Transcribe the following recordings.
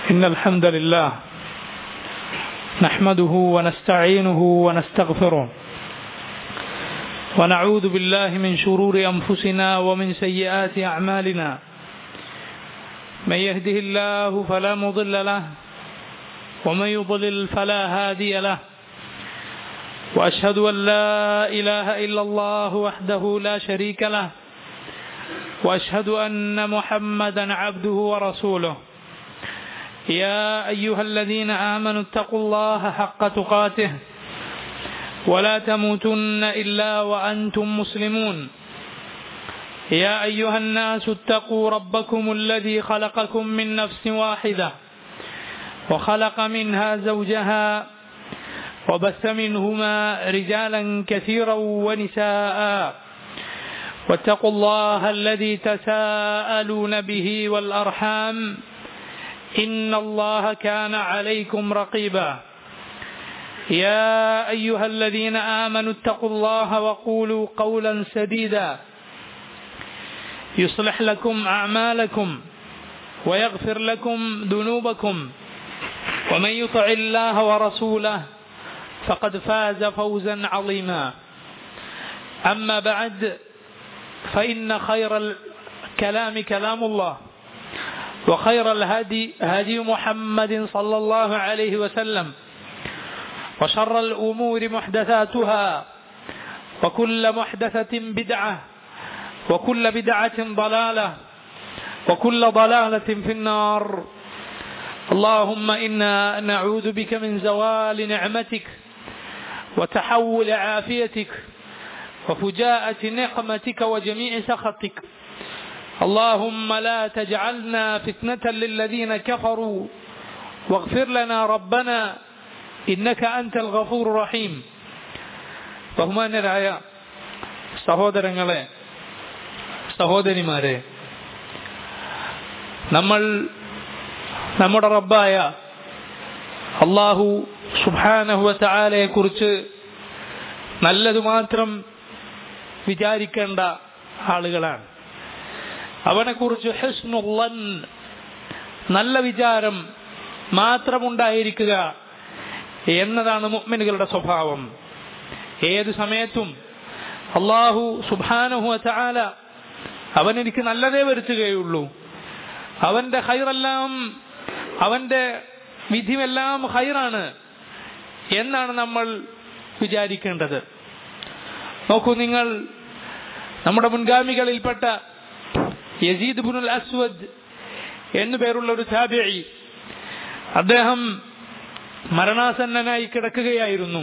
إن الحمد لله نحمده ونستعينه ونستغفره ونعوذ بالله من شرور أنفسنا ومن سيئات أعمالنا من يهده الله فلا مضل له ومن يضلل فلا هادي له وأشهد أن لا إله إلا الله وحده لا شريك له وأشهد أن محمدا عبده ورسوله يا أيها الذين آمنوا اتقوا الله حق تقاته ولا تموتن إلا وأنتم مسلمون يا أيها الناس اتقوا ربكم الذي خلقكم من نفس واحدة وخلق منها زوجها وبث منهما رجالا كثيرا ونساء واتقوا الله الذي تساءلون به والأرحام إن الله كان عليكم رقيبا يا أيها الذين آمنوا اتقوا الله وقولوا قولا سديدا يصلح لكم أعمالكم ويغفر لكم ذنوبكم ومن يطع الله ورسوله فقد فاز فوزا عظيما أما بعد فإن خير الكلام كلام الله وخير الهدي هدي محمد صلى الله عليه وسلم وشر الأمور محدثاتها وكل محدثة بدعة وكل بدعة ضلالة وكل ضلالة في النار اللهم إنا نعوذ بك من زوال نعمتك وتحول عافيتك وفجاءة نقمتك وجميع سخطك اللهم لا تجعلنا فتنة للذين كفروا واغفر لنا ربنا إنك أنت الغفور الرحيم ബഹുമാന്യരായ സഹോദരങ്ങളെ സഹോദരിമാരെ നമ്മൾ നമ്മുടെ റബ്ബായ അള്ളാഹു സുബാനഹുവലയെ കുറിച്ച് നല്ലത് മാത്രം വിചാരിക്കേണ്ട ആളുകളാണ് അവനെക്കുറിച്ച് ഹെസ്നുള്ളൻ നല്ല വിചാരം മാത്രമുണ്ടായിരിക്കുക എന്നതാണ് മുഅ്മിനുകളുടെ സ്വഭാവം ഏതു സമയത്തും അള്ളാഹു സുബാനഹു ചാല അവൻ എനിക്ക് നല്ലതേ വരുത്തുകയുള്ളൂ അവന്റെ ഹൈറെല്ലാം അവന്റെ വിധിയെല്ലാം ഹൈറാണ് എന്നാണ് നമ്മൾ വിചാരിക്കേണ്ടത് നോക്കൂ നിങ്ങൾ നമ്മുടെ മുൻഗാമികളിൽപ്പെട്ട യസീദ് ബുനുൽ അസ്വദ് എന്നു പേരുള്ള ഒരു താബിഴി അദ്ദേഹം മരണാസന്നനായി കിടക്കുകയായിരുന്നു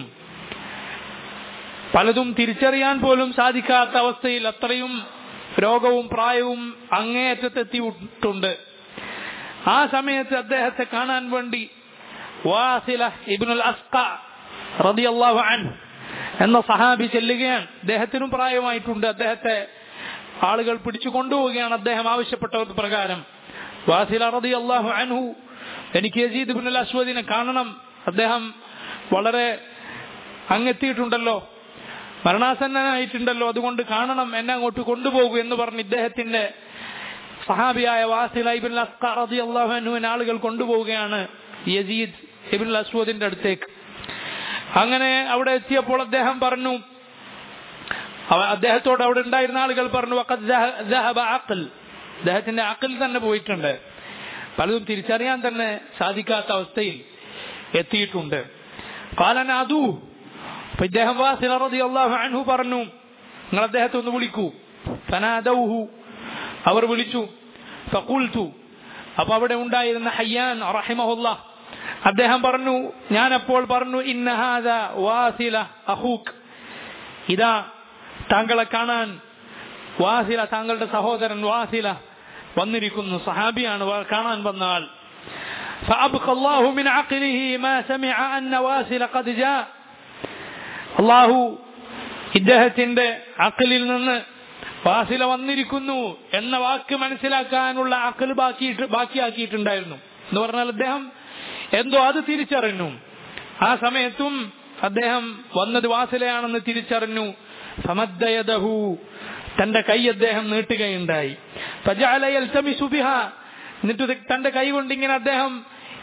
പലതും തിരിച്ചറിയാൻ പോലും സാധിക്കാത്ത അവസ്ഥയിൽ അത്രയും രോഗവും പ്രായവും അങ്ങേയറ്റത്തെത്തിയിട്ടുണ്ട് ആ സമയത്ത് അദ്ദേഹത്തെ കാണാൻ വേണ്ടി വാസില ഇബ്നുൽ അസ്ക റളിയല്ലാഹു അൻഹു എന്ന സഹാബി ചെല്ലുകയാണ് അദ്ദേഹത്തിനും പ്രായമായിട്ടുണ്ട് അദ്ദേഹത്തെ ആളുകൾ പിടിച്ചു കൊണ്ടുപോവുകയാണ് അദ്ദേഹം ആവശ്യപ്പെട്ട പ്രകാരം വാസില റതി അള്ളാഹു അൻഹു എനിക്ക് യസീദ് ബിൻ അസ്വദിനെ കാണണം അദ്ദേഹം വളരെ അങ്ങെത്തിയിട്ടുണ്ടല്ലോ മരണാസന്നനായിട്ടുണ്ടല്ലോ അതുകൊണ്ട് കാണണം എന്നെ അങ്ങോട്ട് കൊണ്ടുപോകൂ എന്ന് പറഞ്ഞ് ഇദ്ദേഹത്തിന്റെ സഹാബിയായ വാസില ഇബിൻ റതി അള്ളാഹു അൻഹുവിനെ ആളുകൾ കൊണ്ടുപോവുകയാണ് യസീദ് ഇബിൻ അസ്വദിന്റെ അടുത്തേക്ക് അങ്ങനെ അവിടെ എത്തിയപ്പോൾ അദ്ദേഹം പറഞ്ഞു അദ്ദേഹത്തോട് അവിടെ ഉണ്ടായിരുന്ന ആളുകൾ പറഞ്ഞു അദ്ദേഹത്തിന്റെ അക്കൽ തന്നെ പോയിട്ടുണ്ട് പലതും തിരിച്ചറിയാൻ തന്നെ സാധിക്കാത്ത അവസ്ഥയിൽ എത്തിയിട്ടുണ്ട് കാലന അതു അപ്പൊ ഇദ്ദേഹം വാസിലറതി അള്ളാഹു അൻഹു പറഞ്ഞു നിങ്ങൾ അദ്ദേഹത്തെ ഒന്ന് വിളിക്കൂ ഫനാദൗഹു അവർ വിളിച്ചു ഫഖുൽതു അപ്പൊ അവിടെ ഉണ്ടായിരുന്ന ഹയ്യാൻ റഹിമഹുല്ല അദ്ദേഹം പറഞ്ഞു ഞാൻ അപ്പോൾ പറഞ്ഞു ഇന്നഹാദ വാസില അഹൂക്ക് ഇതാ താങ്കളെ കാണാൻ വാസില താങ്കളുടെ സഹോദരൻ വാസില വന്നിരിക്കുന്നു സഹാബിയാണ് കാണാൻ വന്ന ആൾ فأبقى الله من عقله ما سمع أن واصل قد جاء അള്ളാഹു ഇദ്ദേഹത്തിന്റെ അക്കലിൽ നിന്ന് വാസില വന്നിരിക്കുന്നു എന്ന വാക്ക് മനസ്സിലാക്കാനുള്ള അക്കൽ ബാക്കിയിട്ട് ബാക്കിയാക്കിയിട്ടുണ്ടായിരുന്നു എന്ന് പറഞ്ഞാൽ അദ്ദേഹം എന്തോ അത് തിരിച്ചറിഞ്ഞു ആ സമയത്തും അദ്ദേഹം വന്നത് വാസിലയാണെന്ന് തിരിച്ചറിഞ്ഞു സമദ്ദയദഹു തന്റെ കൈ അദ്ദേഹം നീട്ടുകയുണ്ടായി ഫജഅല യൽതമിസു ബിഹാ എന്നിട്ട് ഇത് തന്റെ കൈ കൊണ്ട് ഇങ്ങനെ അദ്ദേഹം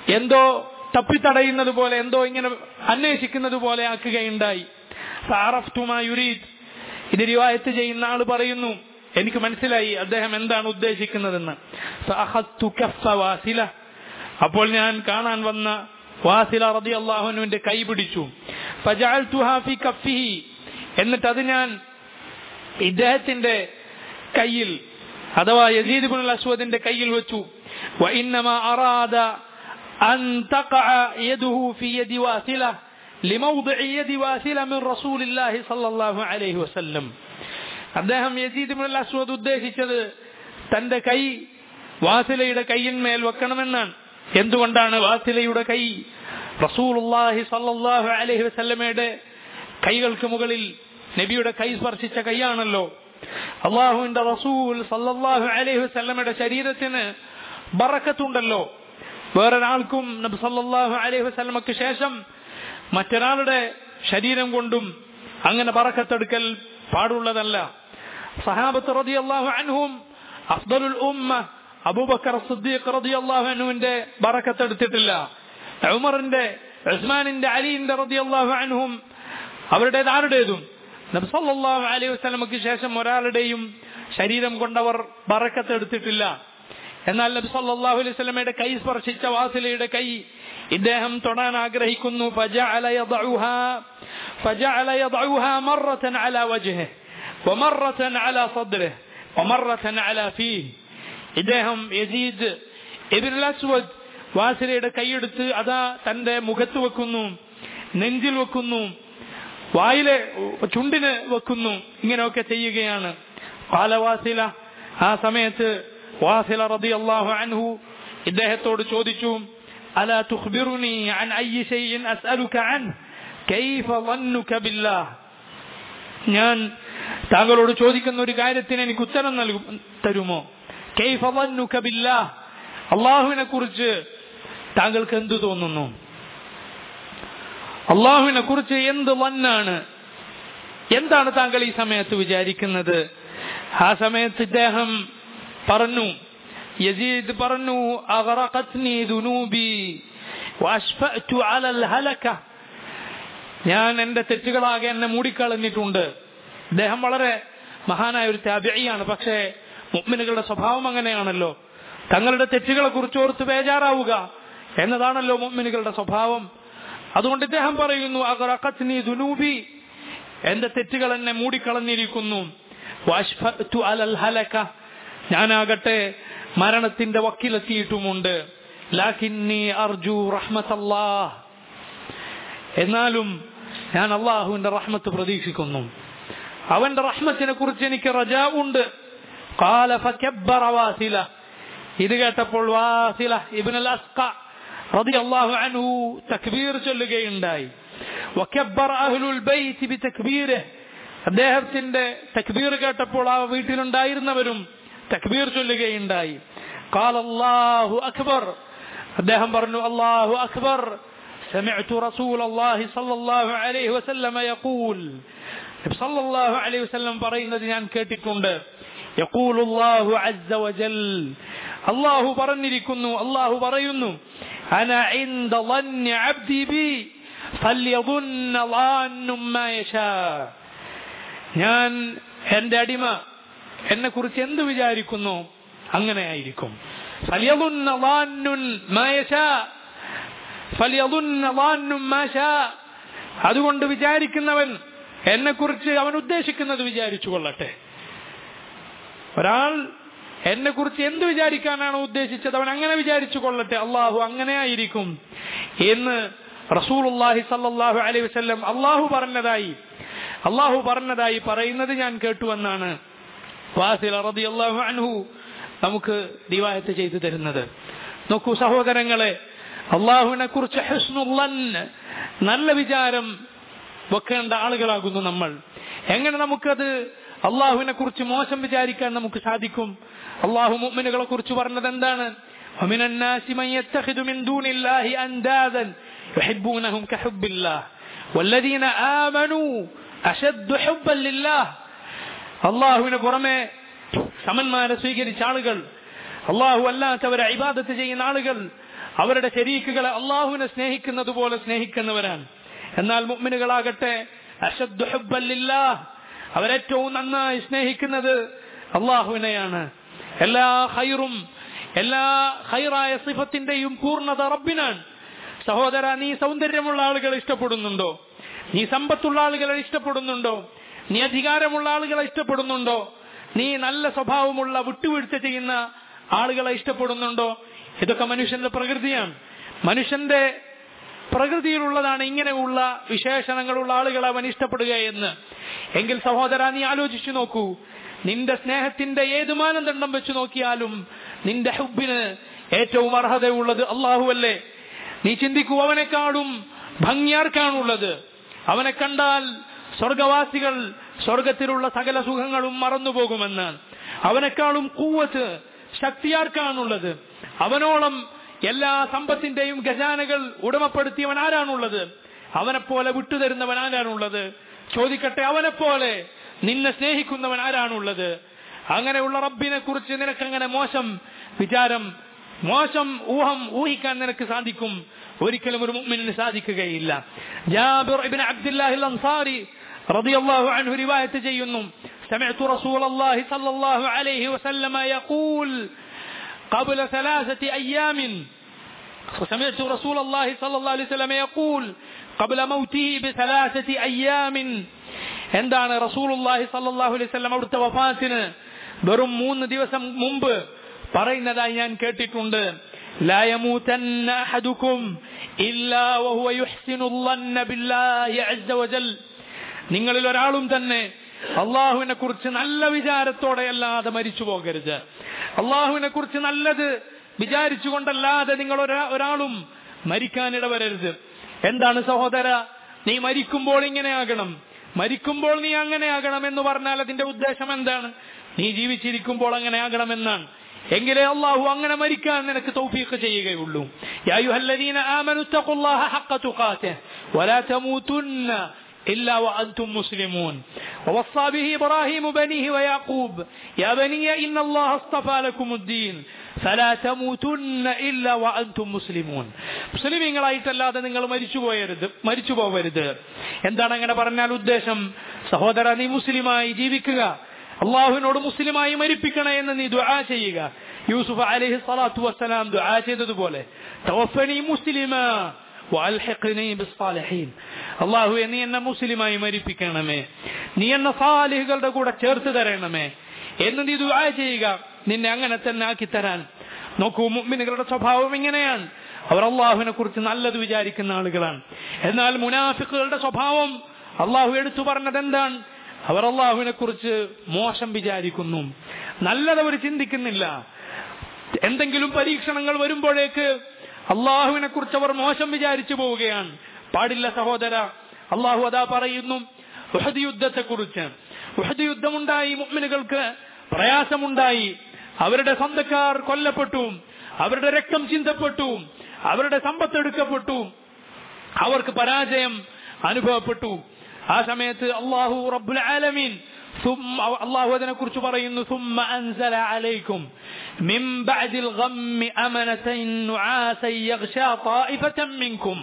എന്തോ തപ്പിത്തടയുന്നത് പോലെ എന്തോ ഇങ്ങനെ അന്വേഷിക്കുന്നത് പോലെ ആക്കുകയുണ്ടായി ഫഅറഫ്തു മാ യുരീദ് ഇത് റിവായത്ത് ചെയ്യുന്ന ആൾ പറയുന്നു എനിക്ക് മനസ്സിലായി അദ്ദേഹം എന്താണ് ഉദ്ദേശിക്കുന്നതെന്ന് ഫഅഖദ്തു കഫ്ഫ വാസില അപ്പോൾ ഞാൻ കാണാൻ വന്ന വാസില റതി അള്ളാഹുനുവിന്റെ കൈ പിടിച്ചു ഫജഅൽതുഹാ ഫി കഫിഹി എന്നിട്ട് അത് ഞാൻ ഇദ്ദേഹത്തിന്റെ കയ്യിൽ അഥവാ യസീദ് ബിൻ അസ്വദിന്റെ കയ്യിൽ വെച്ചു وإنما أراد أن تقع يده في يد واثلة لموضع يد واثلة من رسول الله صلى الله عليه وسلم അദ്ദേഹം യസീദ് ബിൻ അസ്വദ് ഉദ്ദേശിച്ചത് തന്റെ കൈ വാസിലയുടെ കൈയിന്മേൽ വെക്കണമെന്നാണ് എന്തുകൊണ്ടാണ് വാസിലയുടെ കൈ റസൂലുള്ളാഹി സല്ലല്ലാഹു അലൈഹി വസല്ലമയുടെ കൈകൾക്ക് മുകളിൽ നബിയുടെ കൈ സ്പർശിച്ച കൈയാണല്ലോ അള്ളാഹുവിന്റെ റസൂൽ സല്ലല്ലാഹു അലൈഹി വസല്ലമയുടെ ശരീരത്തിന് ബറക്കത്തുണ്ടല്ലോ വേറൊരാൾക്കും നബി സല്ലല്ലാഹു അലൈഹി വസല്ലമക്ക് ശേഷം മറ്റൊരാളുടെ ശരീരം കൊണ്ടും അങ്ങനെ ബറക്കത്തെടുക്കൽ പാടുള്ളതല്ല സഹാബത്ത് റളിയല്ലാഹു അൻഹും അഫ്ദലുൽ ഉമ്മ അബൂബക്കർ സിദ്ദീഖ് റളിയല്ലാഹു അൻഹുവിന്റെ ബറക്കത്തെടുത്തിട്ടില്ല ഉമറിന്റെ ഉസ്മാനിന്റെ അലിന്റെ റളിയല്ലാഹു അൻഹും അവരുടേത് ആരുടേതും നബി സല്ലല്ലാഹു അലൈഹി വസല്ലമക്ക് ശേഷം ഒരാളുടെയും ശരീരം കൊണ്ടവർ ബറക്കത്തെടുത്തിട്ടില്ല എന്നാൽ നബി സല്ലല്ലാഹു അലൈഹി വസല്ലമയുടെ കൈ സ്പർശിച്ച വാസിലയുടെ കൈ ഇദ്ദേഹം തൊടാൻ ആഗ്രഹിക്കുന്നു فجعل يضعها فجعل يضعها مرة على وجهه ومرة على صدره ومرة على فيه ഇദ്ദേഹം യസീദ് ഇബ്നുൽ അസ്വദ് വാസിലയുടെ കൈയെടുത്ത് അതാ തന്റെ മുഖത്ത് വെക്കുന്നു നെഞ്ചിൽ വെക്കുന്നു വായിലെ ചുണ്ടിന് വെക്കുന്നു ഇങ്ങനെയൊക്കെ ചെയ്യുകയാണ് കാലവാസില ആ സമയത്ത് വാസില റതി അള്ളാഹു അൻഹു ഇദ്ദേഹത്തോട് ചോദിച്ചു അല തുഖ്ബിറുനി അൻ അയ്യി ഷൈഇൻ അസ്അലുക അൻ കൈഫ ظنك ബില്ലാഹ് ഞാൻ താങ്കളോട് ചോദിക്കുന്ന ഒരു കാര്യത്തിന് എനിക്ക് ഉത്തരം നൽകും തരുമോ കൈഫ ظنك ബില്ലാഹ് അള്ളാഹുവിനെ കുറിച്ച് താങ്കൾക്ക് എന്തു തോന്നുന്നു അള്ളാഹുവിനെ കുറിച്ച് എന്ത് വന്നാണ് എന്താണ് താങ്കൾ ഈ സമയത്ത് വിചാരിക്കുന്നത് ആ സമയത്ത് ഇദ്ദേഹം പറഞ്ഞു യസീദ് പറഞ്ഞു അഗറഖത്നി ദുനൂബി വഅശ്ഫഅതു അലൽ ഹലക ഞാൻ എന്റെ തെറ്റുകളാകെ എന്നെ മൂടിക്കളഞ്ഞിട്ടുണ്ട് ഇദ്ദേഹം വളരെ മഹാനായ ഒരു താബിയാണ് പക്ഷേ മുഅ്മിനുകളുടെ സ്വഭാവം അങ്ങനെയാണല്ലോ തങ്ങളുടെ തെറ്റുകളെ കുറിച്ച് ഓർത്ത് ബേജാറാവുക എന്നതാണല്ലോ മുഅ്മിനുകളുടെ സ്വഭാവം അതുകൊണ്ട് ഇദ്ദേഹം പറയുന്നു അഗറഖത്നി ദുനൂബി എന്റെ തെറ്റുകൾ എന്നെ മൂടിക്കളഞ്ഞിരിക്കുന്നു വഅശ്ഫഅതു അലൽ ഹലക ഞാനാകട്ടെ മരണത്തിന്റെ വക്കിലെത്തിയിട്ടുമുണ്ട് ലാക്കിന്നി അർജു റഹ്മത്തല്ലാഹ് എന്നാലും ഞാൻ അള്ളാഹുവിന്റെ റഹ്മത്ത് പ്രതീക്ഷിക്കുന്നു അവന്റെ റഹ്മത്തിനെ കുറിച്ച് എനിക്ക് റജാവുണ്ട് قال فكبر واصلة ഇത് കേട്ടപ്പോൾ വാസില ഇബ്ൻ അൽ അസ്ഖ റളിയല്ലാഹു അൻഹു തക്ബീർ ചൊല്ലുകയുണ്ടായി വകബ്ബറ അഹ്ലുൽ ബൈത്ത് ബിതക്ബീരിഹി അദ്ദേഹത്തിന്റെ തക്ബീർ കേട്ടപ്പോൾ ആ വീട്ടിലുണ്ടായിരുന്നവരും തക്ബീർ ചൊല്ലുകയുണ്ടായി قال الله أكبر അദ്ദേഹം പറഞ്ഞു അല്ലാഹു അക്ബർ سمعت رسول الله صلى الله عليه وسلم يقول صلى الله عليه وسلم പറയുന്നത് ഞാൻ കേട്ടിട്ടുണ്ട് يقول الله عز وجل الله പറഞ്ഞിരിക്കുന്നു അല്ലാഹു പറയുന്നു أنا عند ظن عبدي بي فليظن ظان ما يشاء ഞാൻ എന്റെ അടിമ എന്നെ കുറിച്ച് എന്ത് വിചാരിക്കുന്നു അങ്ങനെ ആയിരിക്കും فليظن ظان ما يشاء فليظن ظان ما شاء അതുകൊണ്ട് വിചാരിക്കുന്നവൻ എന്നെ കുറിച്ച് അവൻ ഉദ്ദേശിക്കുന്നത് വിചാരിച്ചു കൊള്ളട്ടെ ഒരാൾ എന്നെ കുറിച്ച് എന്ത് വിചാരിക്കാനാണ് ഉദ്ദേശിച്ചത് അവൻ അങ്ങനെ വിചാരിച്ചു കൊള്ളട്ടെ അള്ളാഹു അങ്ങനെ ആയിരിക്കും എന്ന് റസൂലുള്ളാഹി സല്ലല്ലാഹു അലൈഹി വസല്ലം അള്ളാഹു പറഞ്ഞതായി അള്ളാഹു പറഞ്ഞതായി പറയുന്നത് ഞാൻ കേട്ടുവെന്നാണ് വാസിൽ റളിയല്ലാഹു അൻഹു നമുക്ക് റിവായത്ത് ചെയ്തു തരുന്നത് നോക്കൂ സഹോദരങ്ങളെ അള്ളാഹുവിനെ കുറിച്ച് ഹസ്നുല്ലൻ നല്ല വിചാരം വെക്കേണ്ട ആളുകളാകുന്നു നമ്മൾ എങ്ങനെ നമുക്കത് അള്ളാഹുവിനെ കുറിച്ച് മോശം വിചാരിക്കാൻ നമുക്ക് സാധിക്കും അള്ളാഹു മുഅ്മിനുകളെ കുറിച്ച് പറഞ്ഞത് എന്താണ് ومن الناس من يتخذ من دون الله أندادا يحبونهم كحب الله والذين آمنوا أشد حبا لله അള്ളാഹുവിന് പുറമെ സമന്മാരെ സ്വീകരിച്ച ആളുകൾ അള്ളാഹു അല്ലാത്തവരെ ഇബാദത്ത് ചെയ്യുന്ന ആളുകൾ അവരുടെ ശരീക്കുകളെ അള്ളാഹുവിനെ സ്നേഹിക്കുന്നത് പോലെ സ്നേഹിക്കുന്നവരാണ് എന്നാൽ മുഅ്മിനുകളാകട്ടെ അശദ്ദു ഹുബ്ബൻ ലില്ലാഹ് അവരേറ്റവും നന്നായി സ്നേഹിക്കുന്നത് അള്ളാഹുവിനെയാണ് എല്ലാ ഹൈറും എല്ലാ ഹൈറായ സിഫത്തിന്റെയും പൂർണ്ണത റബ്ബിനാണ് സഹോദര നീ സൗന്ദര്യമുള്ള ആളുകളെ ഇഷ്ടപ്പെടുന്നുണ്ടോ നീ സമ്പത്തുള്ള ആളുകളെ ഇഷ്ടപ്പെടുന്നുണ്ടോ നീ അധികാരമുള്ള ആളുകളെ ഇഷ്ടപ്പെടുന്നുണ്ടോ നീ നല്ല സ്വഭാവമുള്ള വിട്ടുവീഴ്ച ചെയ്യുന്ന ആളുകളെ ഇഷ്ടപ്പെടുന്നുണ്ടോ ഇതൊക്കെ മനുഷ്യന്റെ പ്രകൃതിയാണ് മനുഷ്യന്റെ പ്രകൃതിയിലുള്ളതാണ് ഇങ്ങനെയുള്ള വിശേഷണങ്ങളുള്ള ആളുകളെ അവൻ ഇഷ്ടപ്പെടുക എന്ന് എങ്കിൽ സഹോദര നീ ആലോചിച്ചു നോക്കൂ നിന്റെ സ്നേഹത്തിന്റെ ഏത് മാനദണ്ഡം വെച്ച് നോക്കിയാലും നിന്റെ ഹുബിന് ഏറ്റവും അർഹതയുള്ളത് അള്ളാഹുവല്ലേ നീ ചിന്തിക്കൂ അവനെക്കാളും ഭംഗിയാർക്കാണുള്ളത് അവനെ കണ്ടാൽ സ്വർഗവാസികൾ സ്വർഗത്തിലുള്ള സകല സുഖങ്ങളും മറന്നുപോകുമെന്നാണ് അവനെക്കാളും കൂവത്ത് ശക്തിയാർക്കാണുള്ളത് അവനോളം എല്ലാ സമ്പത്തിന്റെയും ഖജാനകൾ ഉടമപ്പെടുത്തിയവൻ ആരാണുള്ളത് അവനെപ്പോലെ വിട്ടുതരുന്നവൻ ആരാണുള്ളത് ചോദിക്കട്ടെ അവനെപ്പോലെ നിന്നെ സ്നേഹിക്കുന്നവൻ ആരാണുള്ളത് അങ്ങനെയുള്ള റബ്ബിനെ കുറിച്ച് നിനക്കങ്ങനെ മോശം വിചാരം മോശം ഊഹം ഊഹിക്കാൻ നിനക്ക് സാധിക്കും ഒരിക്കലും ഒരു മുഅ്മിനിന് സാധിക്കുകയില്ല ജാബിർ ഇബ്നു അബ്ദുല്ലാഹിൽ അൻസാരി റളിയല്ലാഹു അൻഹു റിവായത്ത് ചെയ്യുന്നു سمعت رسول الله صلى الله عليه وسلم يقول قبل ثلاثة أيام وسمعت رسول الله صلى الله عليه وسلم يقول قبل موته بثلاثة أيام എന്താണ് റസൂലുള്ളാഹി സല്ലല്ലാഹു അലൈഹി വസല്ലം അവിടുത്തെ വഫാത്തിന് വെറും മൂന്ന് ദിവസം മുമ്പ് പറയുന്നതായി ഞാൻ കേട്ടിട്ടുണ്ട് لا يموتن أحدكم إلا وهو يحسن الظن بالله عز وجل നിങ്ങളിൽ ഒരാളും തന്നെ അള്ളാഹുവിനെ കുറിച്ച് നല്ല വിചാരത്തോടെ അല്ലാതെ മരിച്ചു പോകരുത് അള്ളാഹുവിനെ കുറിച്ച് നല്ലത് വിചാരിച്ചുകൊണ്ടല്ലാതെ നിങ്ങൾ ഒരാ- ഒരാളും മരിക്കാനിട വരരുത് എന്താണ് സഹോദര നീ മരിക്കുമ്പോൾ ഇങ്ങനെയാകണം മരിക്കുമ്പോൾ നീ അങ്ങനെയാകണം എന്ന് പറഞ്ഞാൽ അതിന്റെ ഉദ്ദേശം എന്താണ് നീ ജീവിച്ചിരിക്കുമ്പോൾ അങ്ങനെ ആകണമെന്നാണ് എങ്കിലേ അള്ളാഹു അങ്ങനെ മരിക്കാൻ നിനക്ക് തൗഫീഖ് ചെയ്യുകയുള്ളൂ യാ അയ്യുഹല്ലദീന ആമനു തഖുല്ലാഹ ഹഖ തുഖാതിഹ് വലാ തമൂതുന്ന إلا وأنتم مسلمون ووصى به إبراهيم بنيه ويعقوب يا بني إن الله اصطفى لكم الدين فلا تموتن إلا وأنتم مسلمون മുസ്ലിമീങ്ങളായിട്ടല്ലാതെ നിങ്ങൾ മരിച്ചു പോയരുത് മരിച്ചു പോവരുത് എന്താണ് അങ്ങനെ പറഞ്ഞാൽ ഉദ്ദേശം സഹോദര നീ മുസ്ലിമായി ജീവിക്കുക അള്ളാഹുവിനോട് മുസ്ലിമായി മരിപ്പിക്കണേ എന്ന് നീ ദുആ ചെയ്യുക യൂസുഫ് അലൈഹി സ്വലാത്തു വസ്സലാം ദുആ ചെയ്തതുപോലെ തവഫനി മുസ്ലിമ വഅൽഹിഖ്നി ബിസ്സാലിഹീൻ അള്ളാഹു നീ എന്നെ മുസ്ലിമായി മരിപ്പിക്കണമേ നീ എന്നെ സാലിഹുകളുടെ കൂടെ ചേർത്ത് തരണമേ എന്ന് നീ ദുആ ചെയ്യുക നിന്നെ അങ്ങനെ തന്നെ ആക്കി തരാൻ നോക്കൂ മുഅ്മിനുകളുടെ സ്വഭാവം ഇങ്ങനെയാണ് അവർ അള്ളാഹുവിനെ കുറിച്ച് നല്ലത് വിചാരിക്കുന്ന ആളുകളാണ് എന്നാൽ മുനാഫിക്കുകളുടെ സ്വഭാവം അള്ളാഹു എടുത്തു പറഞ്ഞത് എന്താണ് അവർ അള്ളാഹുവിനെ കുറിച്ച് മോശം വിചാരിക്കുന്നു നല്ലത് അവർ ചിന്തിക്കുന്നില്ല എന്തെങ്കിലും പരീക്ഷണങ്ങൾ വരുമ്പോഴേക്ക് അള്ളാഹുവിനെ കുറിച്ച് അവർ മോശം വിചാരിച്ചു പോവുകയാണ് പാടില്ല സഹോദര അള്ളാഹു അതാ പറയുന്നു ഉഹദ് യുദ്ധത്തെ കുറിച്ച് ഉഹദ് യുദ്ധമുണ്ടായി മുഅ്മിനുകൾക്ക് പ്രയാസമുണ്ടായി അവരുടെ സ്വന്തക്കാർ കൊല്ലപ്പെട്ടു അവരുടെ രക്തം ചിന്തപ്പെട്ടു അവരുടെ സമ്പത്ത് എടുക്കപ്പെട്ടു അവർക്ക് പരാജയം അനുഭവപ്പെട്ടു ആ സമയത്ത് അള്ളാഹു റബ്ബുൽ ആലമീൻ ثم الله അതിനെ കുറിച്ച് പറയുന്നു ثم أنزل عليكم من بعد الغم أمنة نعاسا يغشى طائفة منكم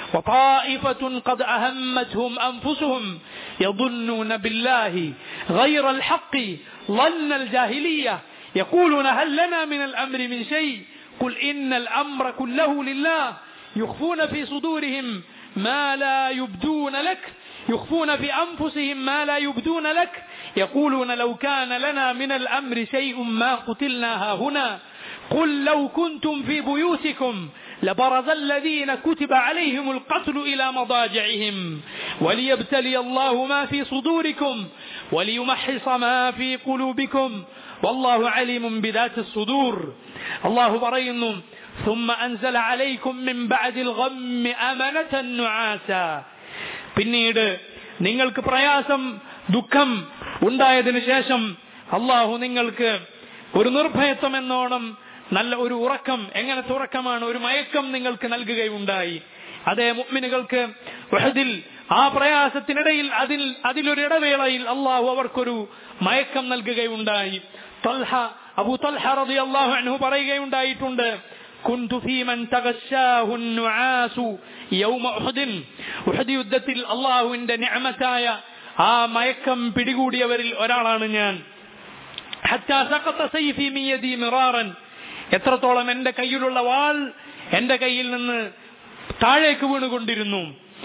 وطائفة قد أهمتهم أنفسهم يظنون بالله غير الحق ظن الجاهلية يقولون هل لنا من الأمر من شيء قل إن الأمر كله لله يخفون في صدورهم ما لا يبدون لك يخفون في أنفسهم ما لا يبدون لك يقولون لو كان لنا من الأمر شيء ما قتلنا هنا قل لو كنتم في بيوتكم لبرز الذين كتب عليهم القتل إلى مضاجعهم وليبتلي الله ما في صدوركم وليمحص ما في قلوبكم والله عليم بذات الصدور الله برين ثم أنزل عليكم من بعد الغم أمنة نعاسا പിന്നീട് നിങ്ങൾക്ക് പ്രയാസം ദുഃഖം ഉണ്ടായതിനു ശേഷം അള്ളാഹു നിങ്ങൾക്ക് ഒരു നിർഭയത്വം എന്നോണം നല്ല ഒരു ഉറക്കം എങ്ങനത്തെ ഉറക്കമാണ് ഒരു മയക്കം നിങ്ങൾക്ക് നൽകുകയുണ്ടായി അതേ മുഅ്മിനുകൾക്ക് വഹദിൽ ആ പ്രയാസത്തിനിടയിൽ അതിൽ അതിലൊരു ഇടവേളയിൽ അള്ളാഹു അവർക്കൊരു മയക്കം നൽകുകയുണ്ടായി തൽഹ അബു തൽഹ റളിയല്ലാഹു അൻഹു പറയുകയുണ്ടായിട്ടുണ്ട് كنت في من تغشاه النعاس يوم أحد أحد യുദ്ധത്തിൽ അള്ളാഹുവിന്റെ നിഅമത്തായ ആ മയക്കം പിടികൂടിയവരിൽ ഒരാളാണ് ഞാൻ حتى سقط سيفي من يدي مرارا എത്രത്തോളം എന്റെ കയ്യിലുള്ള വാൾ എന്റെ കയ്യിൽ നിന്ന് താഴേക്ക് വീണുകൊണ്ടിരുന്നു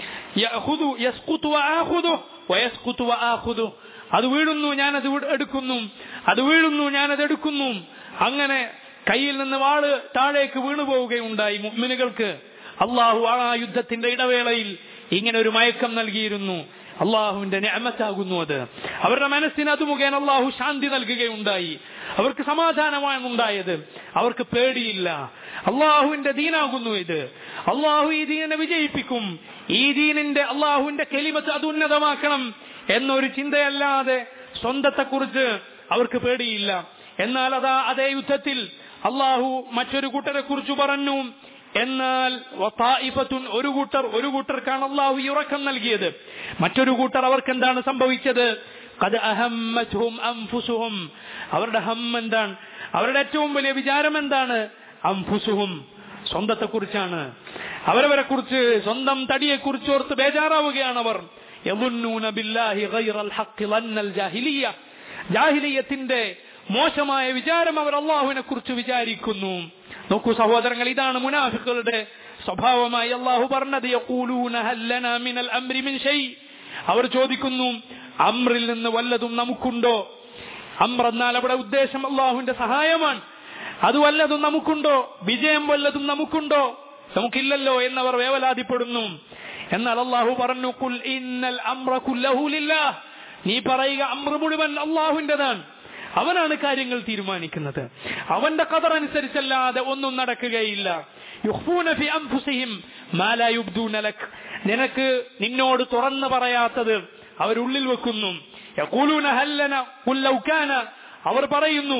യഅഖുദു യസ്ഖുതു വആഖുദു വയസ്ഖുതു വആഖുദു അത് വീഴുന്നു ഞാനത് വിട് എടുക്കുന്നു അത് വീഴുന്നു ഞാനത് എടുക്കുന്നു അങ്ങനെ കയ്യിൽ നിന്ന് വാള് താഴേക്ക് വീണു പോവുകയുണ്ടായി മുഅ്മിനുകൾക്ക് അള്ളാഹു ആ യുദ്ധത്തിന്റെ ഇടവേളയിൽ ഇങ്ങനെ ഒരു മയക്കം നൽകിയിരുന്നു അള്ളാഹുവിന്റെ നിഅമത്താകുന്നു അത് അവരുടെ മനസ്സിന് അത് മുഖേന അള്ളാഹു ശാന്തി നൽകുകയുണ്ടായി അവർക്ക് സമാധാനമാണ് ഉണ്ടായത് അവർക്ക് പേടിയില്ല അള്ളാഹുവിന്റെ ദീനാകുന്നു ഇത് അള്ളാഹു ഈ ദീനിനെ വിജയിപ്പിക്കും ഈ ദീനിന്റെ അള്ളാഹുവിന്റെ കെലിമത്ത് അത് ഉന്നതമാക്കണം എന്നൊരു ചിന്തയല്ലാതെ സ്വന്തത്തെക്കുറിച്ച് അവർക്ക് പേടിയില്ല എന്നാൽ അതാ അതേ യുദ്ധത്തിൽ അള്ളാഹു മറ്റൊരു കൂട്ടരെ കുറിച്ച് പറഞ്ഞു എന്നാൽ വത്തായിഫത്തുൻ ഒരു കൂട്ടർ ഒരു കൂട്ടർക്കാണ് അള്ളാഹു ഈ ഉറക്കം നൽകിയത് മറ്റൊരു കൂട്ടർ അവർക്ക് എന്താണ് സംഭവിച്ചത് കത് അഹമ്മറ്റും അംഫുസുഹും അവരുടെ ഹം എന്താണ് അവരുടെ ഏറ്റവും വലിയ വിചാരം എന്താണ് അംഫുസുഹും സ്വന്തത്തെ കുറിച്ചാണ് അവരവരെ കുറിച്ച് സ്വന്തം തടിയെ കുറിച്ച് ഓർത്ത് ബേജാറാവുകയാണ് അവർ യമുന്നൂന ബില്ലാഹി ഗൈറൽ ഹഖ് ലന്നൽ ജാഹിലിയ ജാഹിലിയത്തിന്റെ മോശമായ വിചാരം അവർ അള്ളാഹുവിനെ കുറിച്ച് വിചാരിക്കുന്നു നോക്കൂ സഹോദരങ്ങൾ ഇതാണ് മുനാഫിക്കുകളുടെ സ്വഭാവമായി അള്ളാഹു പറഞ്ഞത് യഖൂലൂന ഹല്ലന മിനൽ അംരി മിൻ ഷൈ അവർ ചോദിക്കുന്നു അമ്രിൽ നിന്ന് വല്ലതും നമുക്കുണ്ടോ അമ്ര എന്നാൽ അവിടെ ഉദ്ദേശം അള്ളാഹുവിന്റെ സഹായമാണ് അത് വല്ലതും നമുക്കുണ്ടോ വിജയം വല്ലതും നമുക്കുണ്ടോ നമുക്കില്ലല്ലോ എന്നവർ വേവലാതിപ്പെടുന്നു എന്നാൽ അള്ളാഹു പറഞ്ഞു കുൽ ഇന്നൽ അമ്ര കുല്ലഹു ലില്ലാഹ് നീ പറയുക അമ്ര മുഴുവൻ അള്ളാഹുവിന്റെതാണ് അവനാണ് കാര്യങ്ങൾ തീരുമാനിക്കുന്നത് അവന്റെ കതർ അനുസരിച്ചല്ലാതെ ഒന്നും നടക്കുകയില്ല യുഹ്ഫൂന ഫി അൻഫുസിഹിം മാ ലാ യുബ്ദൂന ലക് നിനക്ക് നിന്നോട് തുറന്നു പറയാത്തത് അവരുള്ളിൽ വെക്കുന്നു യഖൂലൂന ഹല്ലന ഖുൽ ലൗ കാന അവർ പറയുന്നു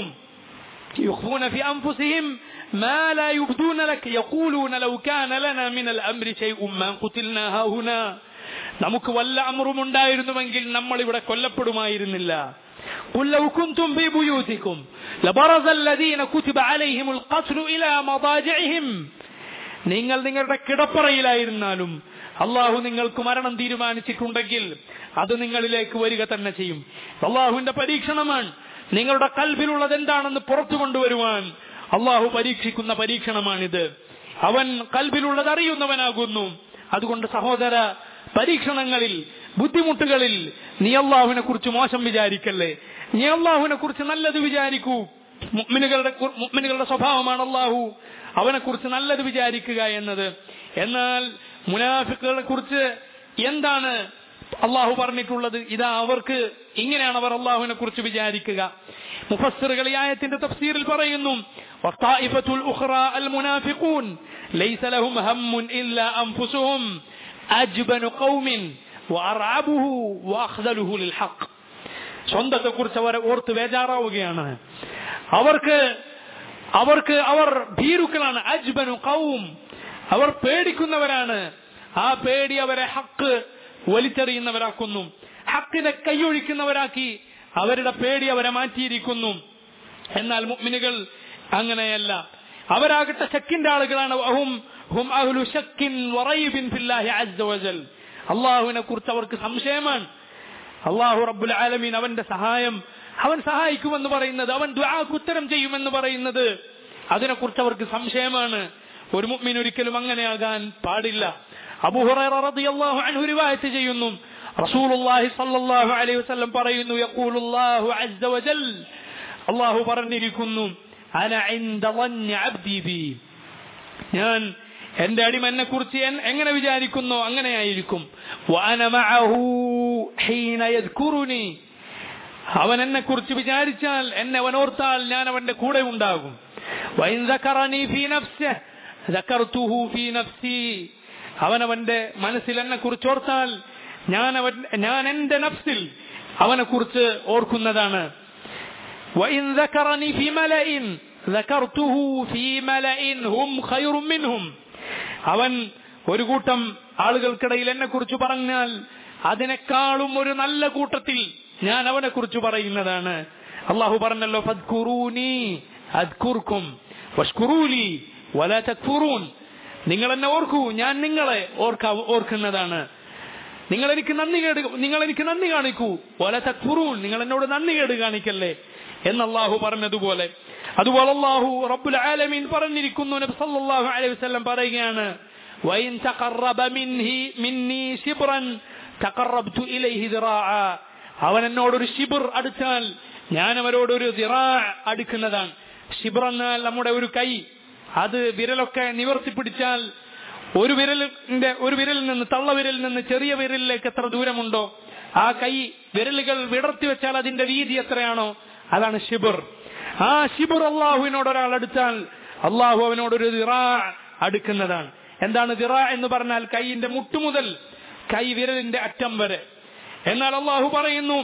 يخفون في أنفسهم ما لا يبدون لك يقولون لو كان لنا من الأمر شيء ما قتلنا هنا നമുക്ക് വല്ല അമറും ഉണ്ടായിരുന്നുവെങ്കിൽ നമ്മൾ ഇവിടെ കൊല്ലപ്പെടുമായിരുന്നില്ല قل لو كنتم في بيوتكم لبرز الذين كتب عليهم القتل إلى مضاجعهم നിങ്ങൾ നിങ്ങളുടെ കിടപ്പറയിലായിരുന്നാലും അള്ളാഹു നിങ്ങൾക്ക് മരണം തീരുമാനിച്ചിട്ടുണ്ടെങ്കിൽ അത് നിങ്ങളിലേക്ക് വരിക തന്നെ ചെയ്യും അള്ളാഹുവിന്റെ പരീക്ഷണമാണ് നിങ്ങളുടെ കൽബിലുള്ളത് എന്താണെന്ന് പുറത്തു കൊണ്ടുവരുവാൻ അള്ളാഹു പരീക്ഷിക്കുന്ന പരീക്ഷണമാണിത് അവൻ കൽബിലുള്ളത് അറിയുന്നവനാകുന്നു അതുകൊണ്ട് സഹോദര പരീക്ഷണങ്ങളിൽ ബുദ്ധിമുട്ടുകളിൽ നീ അള്ളാഹുവിനെ കുറിച്ച് മോശം വിചാരിക്കല്ലേ നീ അള്ളാഹുവിനെ കുറിച്ച് നല്ലത് വിചാരിക്കൂ മുഅ്മിനുകളുടെ മുഅ്മിനുകളുടെ സ്വഭാവമാണ് അള്ളാഹു അവനെ കുറിച്ച് നല്ലത് വിചാരിക്കുക എന്നത് എന്നാൽ മുനാഫിക്കുകളെ കുറിച്ച് എന്താണ് അള്ളാഹു പറഞ്ഞിട്ടുള്ളത് ഇതാ അവർക്ക് ഇങ്ങനെയാണ് അവർ അള്ളാഹുവിനെ കുറിച്ച് വിചാരിക്കുക മുഫസ്സിറുകൾ ഈ ആയത്തിന്റെ തഫ്സീറിൽ പറയുന്നു والطائفة الأخرى المنافقون ليس لهم هم إلا أنفسهم أجبن قوم وأرعبه وأخذله للحق സ്വന്തത്തെ കുറിച്ച് അവരെ ഓർത്ത് ബേജാറാവുകയാണ് അവർക്ക് അവർക്ക് അവർ ഭീരുക്കളാണ് അജ്ബനു കൗം അവർ പേടിക്കുന്നവരാണ് ആ പേടി അവരെ ഹക്ക് വലിച്ചെറിയുന്നവരാക്കുന്നു ഹക്കിനെ കൈയൊഴിക്കുന്നവരാക്കി അവരുടെ പേടി അവരെ മാറ്റിയിരിക്കുന്നു എന്നാൽ മുഅ്മിനുകൾ അങ്ങനെയല്ല അവരാകട്ടെ ശക്കിന്റെ ആളുകളാണ് ഹും ഹും അഹ്ലു ശക്കിൻ വറൈബിൻ ഫില്ലാഹി അസ്സ വജൽ അള്ളാഹുവിനെ കുറിച്ച് അവർക്ക് സംശയമാണ് അള്ളാഹു റബ്ബുൽ ആലമീൻ അവന്റെ സഹായം അവൻ സഹായിക്കുമെന്ന് പറയുന്നത് അവൻ ദുആക്ക് ഉത്തരം ചെയ്യുമെന്ന് പറയുന്നത് അതിനെക്കുറിച്ച് അവർക്ക് സംശയമാണ് ഒരു മുഅ്മിൻ ഒരിക്കലും അങ്ങനെയാകാൻ പാടില്ല അബൂ ഹുറൈറ റളിയല്ലാഹു അൻഹു റിവായത്ത് ചെയ്യുന്നു റസൂലുള്ളാഹി സ്വല്ലല്ലാഹു അലൈഹി വസല്ലം പറയുന്നു യഖൂലുല്ലാഹു അസ്സ വജൽ അല്ലാഹു പറഞ്ഞിരിക്കുന്നു അന ഇൻദ ളന്നി അബ്ദി ബി ഞാൻ എന്റെ അടിമ എന്നെ കുറിച്ച് എങ്ങനെ വിചാരിക്കുന്നോ അങ്ങനെയായിരിക്കും വഅന മഅഹു ഹീന യദ്കുറുനി അവൻ എന്നെ കുറിച്ച് വിചാരിച്ചാൽ എന്നെ അവൻ ഓർത്താൽ ഞാൻ അവന്റെ കൂടെ ഉണ്ടാകും വൈൻ ദക്കറനി ഫീ നഫ്സിഹി ദക്കർതുഹു ഫീ നഫ്സി അവൻ അവന്റെ മനസ്സിൽ എന്നെ കുറിച്ച് ഓർത്താൽ ഞാൻ അവൻ ഞാൻ എന്റെ നഫ്സിൽ അവനെ കുറിച്ച് ഓർക്കുന്നതാണ് وإن ذكرني في ملأ ذكرته في ملأ هم خير منهم അവൻ ഒരു കൂട്ടം ആളുകൾക്കിടയിൽ എന്നെ കുറിച്ച് പറഞ്ഞാൽ അതിനേക്കാളും ഒരു നല്ല കൂട്ടത്തിൽ ഞാൻ അവനെ കുറിച്ച് പറയുന്നതാണ് അള്ളാഹു പറഞ്ഞല്ലോ ഫദ്കുറൂനി അദ്കുർക്കും വഷ്കുറൂലി വല തക്ഫുറൂൻ നിങ്ങൾ എന്നെ ഓർക്കൂ ഞാൻ നിങ്ങളെ ഓർക്കാ ഓർക്കുന്നതാണ് നിങ്ങൾ എനിക്ക് നന്ദി കേട് നിങ്ങൾ എനിക്ക് നന്ദി കാണിക്കൂ വല തക്ഫുറൂൻ നിങ്ങൾ എന്നോട് നന്ദി കേട് കാണിക്കല്ലേ എന്ന് അള്ളാഹു പറഞ്ഞതുപോലെ അതുപോലെ അള്ളാഹു റബ്ബുൽ ആലമീൻ പറഞ്ഞിരിക്കുന്നു നബി സല്ലല്ലാഹു അലൈഹി വസല്ലം പറയുകയാണ് വൈൻ തഖറബ മിൻഹി മിന്നി ശിബ്റൻ തഖറബ്തു ഇലൈഹി ദിറാഅ അവൻ എന്നോടൊരു ഷിബിർ അടുത്താൽ ഞാൻ അവരോടൊരു ദിറാ അടുക്കുന്നതാണ് ഷിബിർ എന്നാൽ നമ്മുടെ ഒരു കൈ അത് വിരലൊക്കെ നിവർത്തി പിടിച്ചാൽ ഒരു വിരലിന്റെ ഒരു വിരലിൽ നിന്ന് തള്ള വിരലിൽ നിന്ന് ചെറിയ വിരലിലേക്ക് എത്ര ദൂരമുണ്ടോ ആ കൈ വിരലുകൾ വിടർത്തി വെച്ചാൽ അതിന്റെ വീതി എത്രയാണോ അതാണ് ഷിബിർ ആ ഷിബിർ അള്ളാഹുവിനോട് ഒരാൾ അടുത്താൽ അള്ളാഹു അവനോടൊരു ദിറാ അടുക്കുന്നതാണ് എന്താണ് ദിറ എന്ന് പറഞ്ഞാൽ കൈയിന്റെ മുട്ടുമുതൽ കൈ വിരലിന്റെ അറ്റം വരെ എന്നാൽ അള്ളാഹു പറയുന്നു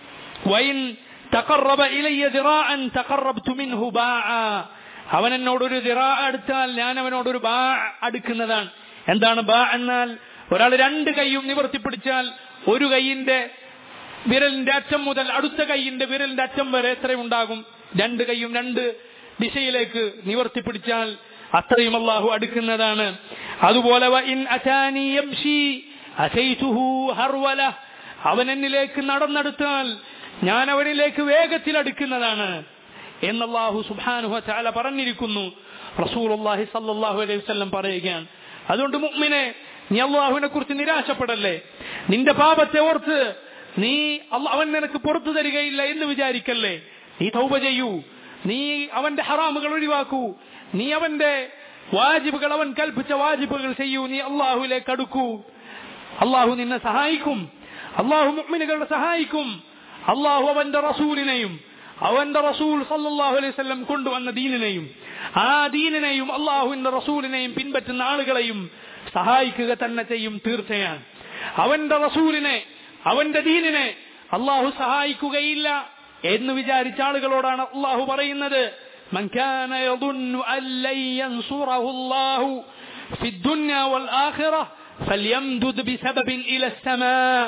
വൈൻ തഖറബ ഇലയ്യ ദിറാഅൻ തഖറബ്തു മിൻഹു ബാഅ അവൻ എന്നോടൊരു ദിറാ അടുത്താൽ ഞാൻ അവനോടൊരു ബാ അടുക്കുന്നതാണ് എന്താണ് ബാ എന്നാൽ ഒരാൾ രണ്ട് കൈയും നിവർത്തി പിടിച്ചാൽ ഒരു കൈയിന്റെ വിരലിന്റെ അറ്റം മുതൽ അടുത്ത കൈയിന്റെ വിരലിന്റെ അറ്റം വരെ എത്രയുണ്ടാകും രണ്ട് കൈയും രണ്ട് ദിശയിലേക്ക് നിവർത്തി പിടിച്ചാൽ അത്രയും അള്ളാഹു അടുക്കുന്നതാണ് അതുപോലെ വ ഇൻ അതാനി യംശി അസൈതുഹു ഹർവല അവൻ എന്നിലേക്ക് നടന്നെടുത്താൽ ഞാൻ അവനിലേക്ക് വേഗത്തിൽ അടുക്കുന്നതാണ് എന്നല്ലാഹു സുബ്ഹാനഹു വതആല പറഞ്ഞിരിക്കുന്നു റസൂലുള്ളാഹി സല്ലല്ലാഹു അലൈഹി വസല്ലം പറയുകയാണ് അതുകൊണ്ട് മുഅ്മിനെ നീ അള്ളാഹുവിനെ കുറിച്ച് നിരാശപ്പെടല്ലേ നിന്റെ പാപത്തെ ഓർത്ത് നീ അള്ള- അവൻ നിനക്ക് പുറത്തു തരികയില്ല എന്ന് വിചാരിക്കല്ലേ നീ തൗബ ചെയ്യൂ നീ അവന്റെ ഹറാമുകൾ ഒഴിവാക്കൂ നീ അവന്റെ വാജിബുകൾ അവൻ കൽപ്പിച്ച വാജിബുകൾ ചെയ്യൂ നീ അള്ളാഹുവിലേക്ക് അടുക്കൂ അള്ളാഹു നിന്നെ സഹായിക്കും അള്ളാഹു മുഅ്മിനുകളെ സഹായിക്കും അള്ളാഹു അവന്റെ റസൂലിനെയും അവന്റെ റസൂൽ സല്ലല്ലാഹു അലൈഹി വസല്ലം കൊണ്ടുവന്ന ദീനിനെയും ആ ദീനിനെയും അള്ളാഹുവിന്റെ റസൂലിനെയും പിൻപറ്റുന്ന ആളുകളെയും സഹായിക്കുക തന്നെ ചെയ്യും തീർച്ചയാണ് അവന്റെ റസൂലിനെ അവന്റെ ദീനിനെ അള്ളാഹു സഹായിക്കുകയില്ല എന്ന് വിചാരിച്ച ആളുകളോടാണ് അള്ളാഹു പറയുന്നത് من كان يظن أن لن ينصره الله في الدنيا والآخرة فليمدد بسبب إلى السماء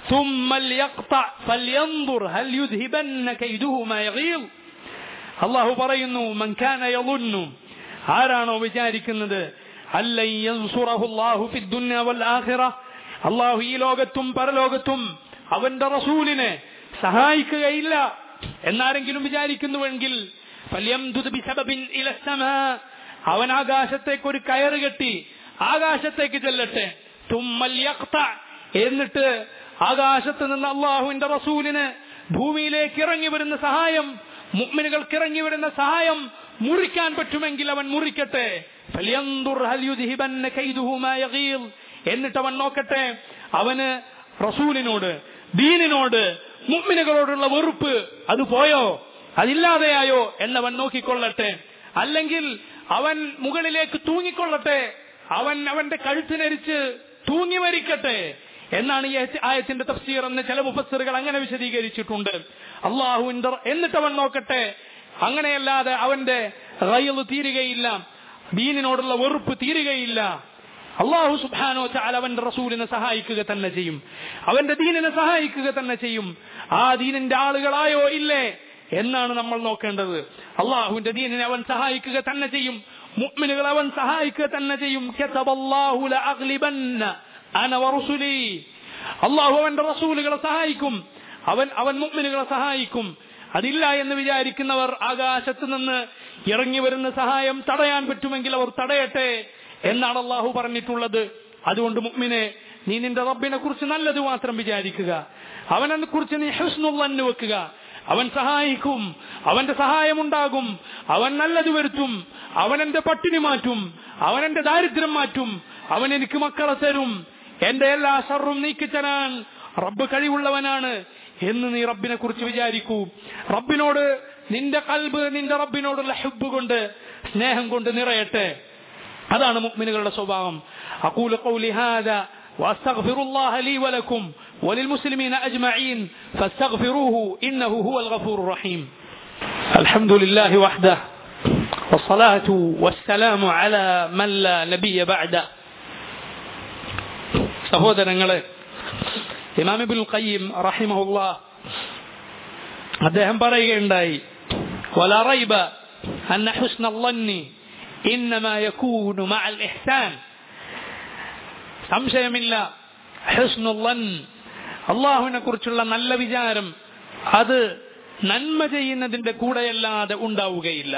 ثم ليقطع فلينظر هل يذهبن كيده ما يغيظ അള്ളാഹു പറയുന്നു മൻകാന യളുന്നു ആരാണോ വിചാരിക്കുന്നത് അല്ലൻ യൻസുറഹുല്ലാഹു ഫിദ്ദുന്യ വൽ ആഖിറ അള്ളാഹു ഈ ലോകത്തും പരലോകത്തും അവന്റെ റസൂലിനെ സഹായിക്കുകയില്ല എന്നാരെങ്കിലും വിചാരിക്കുന്നുവെങ്കിൽ ഫല്യംദുദ് ബിസബബിൻ ഇല സമാ അവൻ ആകാശത്തേക്ക് ഒരു കയറ് കെട്ടി ആകാശത്തേക്ക് ചെല്ലട്ടെ തുമ്മൽ യഖ്ത എന്നിട്ട് ആകാശത്ത് നിന്ന് അള്ളാഹുവിന്റെ റസൂലിന് ഭൂമിയിലേക്ക് ഇറങ്ങി വരുന്ന സഹായം മുഅ്മിനുകൾക്ക് ഇറങ്ങി വരുന്ന സഹായം മുറിക്കാൻ പറ്റുമെങ്കിൽ അവൻ മുറിക്കട്ടെ ഫലിയൻദുർ ഹൽ യുദ്ഹിബന്ന കൈദുഹു മാ യഗീൽ എന്നിട്ട് അവൻ നോക്കട്ടെ അവന് റസൂലിനോട് ദീനിനോട് മുഅ്മിനുകളോടുള്ള വെറുപ്പ് അത് പോയോ അതില്ലാതെയായോ എന്നവൻ നോക്കിക്കൊള്ളട്ടെ അല്ലെങ്കിൽ അവൻ മുകളിലേക്ക് തൂങ്ങിക്കൊള്ളട്ടെ അവൻ അവന്റെ കഴുത്തിനരിച്ച് തൂങ്ങി മരിക്കട്ടെ എന്നാണ് ഈ ആയത്തി- ആയത്തിന്റെ തഫ്സീർ എന്ന് ചില മുഫസ്സിറുകൾ അങ്ങനെ വിശദീകരിച്ചിട്ടുണ്ട് അള്ളാഹുവിന്റെ എന്നിട്ട് അവൻ നോക്കട്ടെ അങ്ങനെയല്ലാതെ അവന്റെ റയല് തീരുകയില്ല ദീനിനോടുള്ള വെറുപ്പ് തീരുകയില്ല അള്ളാഹു സുബാനോ ചാൽ അവന്റെ റസൂലിനെ സഹായിക്കുക തന്നെ ചെയ്യും അവന്റെ ദീനിനെ സഹായിക്കുക തന്നെ ചെയ്യും ആ ദീനിന്റെ ആളുകളായോ ഇല്ലേ എന്നാണ് നമ്മൾ നോക്കേണ്ടത് അള്ളാഹുവിന്റെ ദീനിനെ അവൻ സഹായിക്കുക തന്നെ ചെയ്യും മുഅ്മിനുകൾ അവൻ സഹായിക്കുക തന്നെ ചെയ്യും കതബല്ലാഹു ലഅഗ്ലിബന്ന അന വറുസുലി അള്ളാഹു അവന്റെ റസൂലുകളെ സഹായിക്കും അവൻ അവൻ മുഅ്മിനുകളെ സഹായിക്കും അതില്ല എന്ന് വിചാരിക്കുന്നവർ ആകാശത്ത് നിന്ന് ഇറങ്ങി വരുന്ന സഹായം തടയാൻ പറ്റുമെങ്കിൽ അവർ തടയട്ടെ എന്നാണ് അള്ളാഹു പറഞ്ഞിട്ടുള്ളത് അതുകൊണ്ട് മുഅ്മിനെ നീ നിന്റെ റബ്ബിനെ കുറിച്ച് നല്ലത് മാത്രം വിചാരിക്കുക അവനെ കുറിച്ച് നീ ഹുസ്നുള്ളന്ന് വെക്കുക അവൻ സഹായിക്കും അവന്റെ സഹായമുണ്ടാകും അവൻ നല്ലത് വരുത്തും അവൻ എന്റെ പട്ടിണി മാറ്റും അവൻ എന്റെ ദാരിദ്ര്യം മാറ്റും അവൻ എനിക്ക് മക്കളെ തരും എന്റെ എല്ലാ ഷറും നീക്കിത്തരാൻ റബ്ബ് കഴിവുള്ളവനാണ് എന്ന് നീ റബ്ബിനെ കുറിച്ച് വിചാരിക്കൂ റബ്ബിനോട് നിന്റെ കൽബ് നിന്റെ റബ്ബിനോടുള്ള ഹുബ് കൊണ്ട് സ്നേഹം കൊണ്ട് നിറയട്ടെ അതാണ് മുഅ്മിനുകളുടെ സ്വഭാവം അഖൂലു ഖൗലി ഹാദാ واستغفر الله لي ولكم وللمسلمين اجمعين فاستغفروه انه هو الغفور الرحيم الحمد لله وحده والصلاه والسلام على من لا نبي بعده സഹോദരങ്ങളെ ഇമാം ഇബ്നുൽ ഖയ്യിം റഹിമഹുല്ലാ അദ്ദേഹം പറയുകയുണ്ടായി ولا ريب أن حسن الظن إنما يكون مع الإحسان സംശയമില്ല ഹസ്നുള്ളൻ അള്ളാഹുവിനെ കുറിച്ചുള്ള നല്ല വിചാരം അത് നന്മ ചെയ്യുന്നതിന്റെ കൂടെയല്ലാതെ ഉണ്ടാവുകയില്ല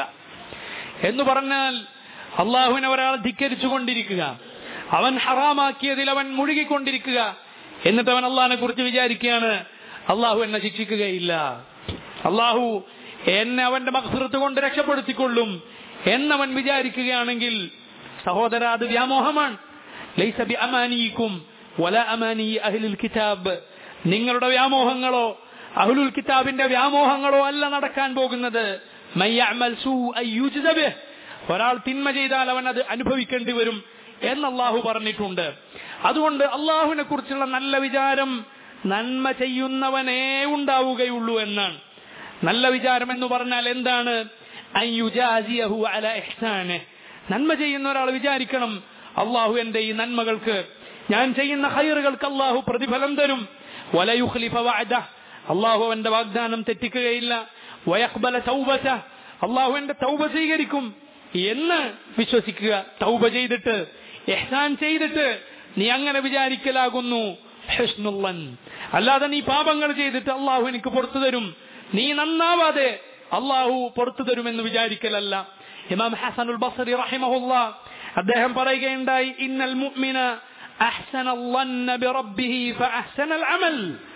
എന്ന് പറഞ്ഞാൽ അള്ളാഹുവിനെ ഒരാൾ ധിക്കരിച്ചു കൊണ്ടിരിക്കുക അവൻ ഹറാമാക്കിയതിൽ അവൻ മുഴുകിക്കൊണ്ടിരിക്കുക എന്നിട്ട് അവൻ അള്ളാഹിനെ കുറിച്ച് വിചാരിക്കുകയാണ് അള്ളാഹു എന്നെ ശിക്ഷിക്കുകയില്ല അള്ളാഹു എന്നെ അവന്റെ മക്സൃത്ത് കൊണ്ട് രക്ഷപ്പെടുത്തിക്കൊള്ളും എന്നവൻ വിചാരിക്കുകയാണെങ്കിൽ സഹോദര അത് വ്യാമോഹമാണ് ലൈസ ബി അമാനിക്കും വല അമാനി അഹ്ലുൽ കിതാബ് നിങ്ങളുടെ വ്യാമോഹങ്ങളോ അഹ്ലുൽ കിതാബിന്റെ വ്യാമോഹങ്ങളോ അല്ല നടക്കാൻ പോകുന്നത് മയ്യഅമൽ സൂഅ യുജ്സ ബിഹ്. ഒരാൾ തിന്മ ചെയ്താൽ അവൻ അത് അനുഭവിക്കേണ്ടി വരും എന്ന് അള്ളാഹു പറഞ്ഞിട്ടുണ്ട് അതുകൊണ്ട് അള്ളാഹുവിനെ കുറിച്ചുള്ള നല്ല വിചാരം നന്മ ചെയ്യുന്നവനേ ഉണ്ടാവുകയുള്ളൂ എന്നാണ് നല്ല വിചാരം എന്ന് പറഞ്ഞാൽ എന്താണ് അൻ യുജാസിയഹു അല ഇഹ്സാനിഹ്. നന്മ ചെയ്യുന്ന ഒരാൾ വിചാരിക്കണം അള്ളാഹു എന്റെ ഈ നന്മകൾക്ക് ഞാൻ ചെയ്യുന്ന ഹൈറുകൾക്ക് അള്ളാഹു പ്രതിഫലം തരും വലയുഖ്ലിഫ വഅദഹ്. അള്ളാഹു അവന്റെ വാഗ്ദാനം തെറ്റിക്കുകയില്ല വയഖ്ബല തൗബത അള്ളാഹു എന്റെ തൗബ സ്വീകരിക്കും എന്ന് വിശ്വസിക്കുക തൗബ ചെയ്തിട്ട് എഹ്സാൻ ചെയ്തിട്ട് നീ അങ്ങനെ വിചാരിക്കലാകുന്നു ഹുസ്നുള്ളൻ അല്ലാതെ നീ പാപങ്ങൾ ചെയ്തിട്ട് അള്ളാഹു എനിക്ക് പുറത്തു തരും നീ നന്നാവാതെ അള്ളാഹു പുറത്തു തരുമെന്ന് വിചാരിക്കലല്ല ഇമാം ഹസനുൽ ബസറി റഹിമഹുല്ല അദ്ദേഹം പറയുകയുണ്ടായി ഇന്നൽ മുഅ്മിന അഹ്സന الظن بربه فأحسن العمل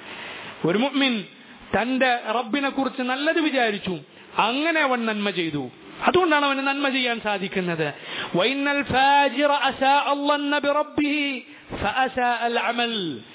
ഒരു മുഅ്മിൻ തന്റെ റബ്ബിനെ കുറിച്ച് നല്ലത് വിചാരിച്ചു അങ്ങനെ അവൻ നന്മ ചെയ്തു അതുകൊണ്ടാണ് അവന് നന്മ ചെയ്യാൻ സാധിക്കുന്നത് വൈനൽ ഫാജിറ അസാ الظن بربه فأساء العمل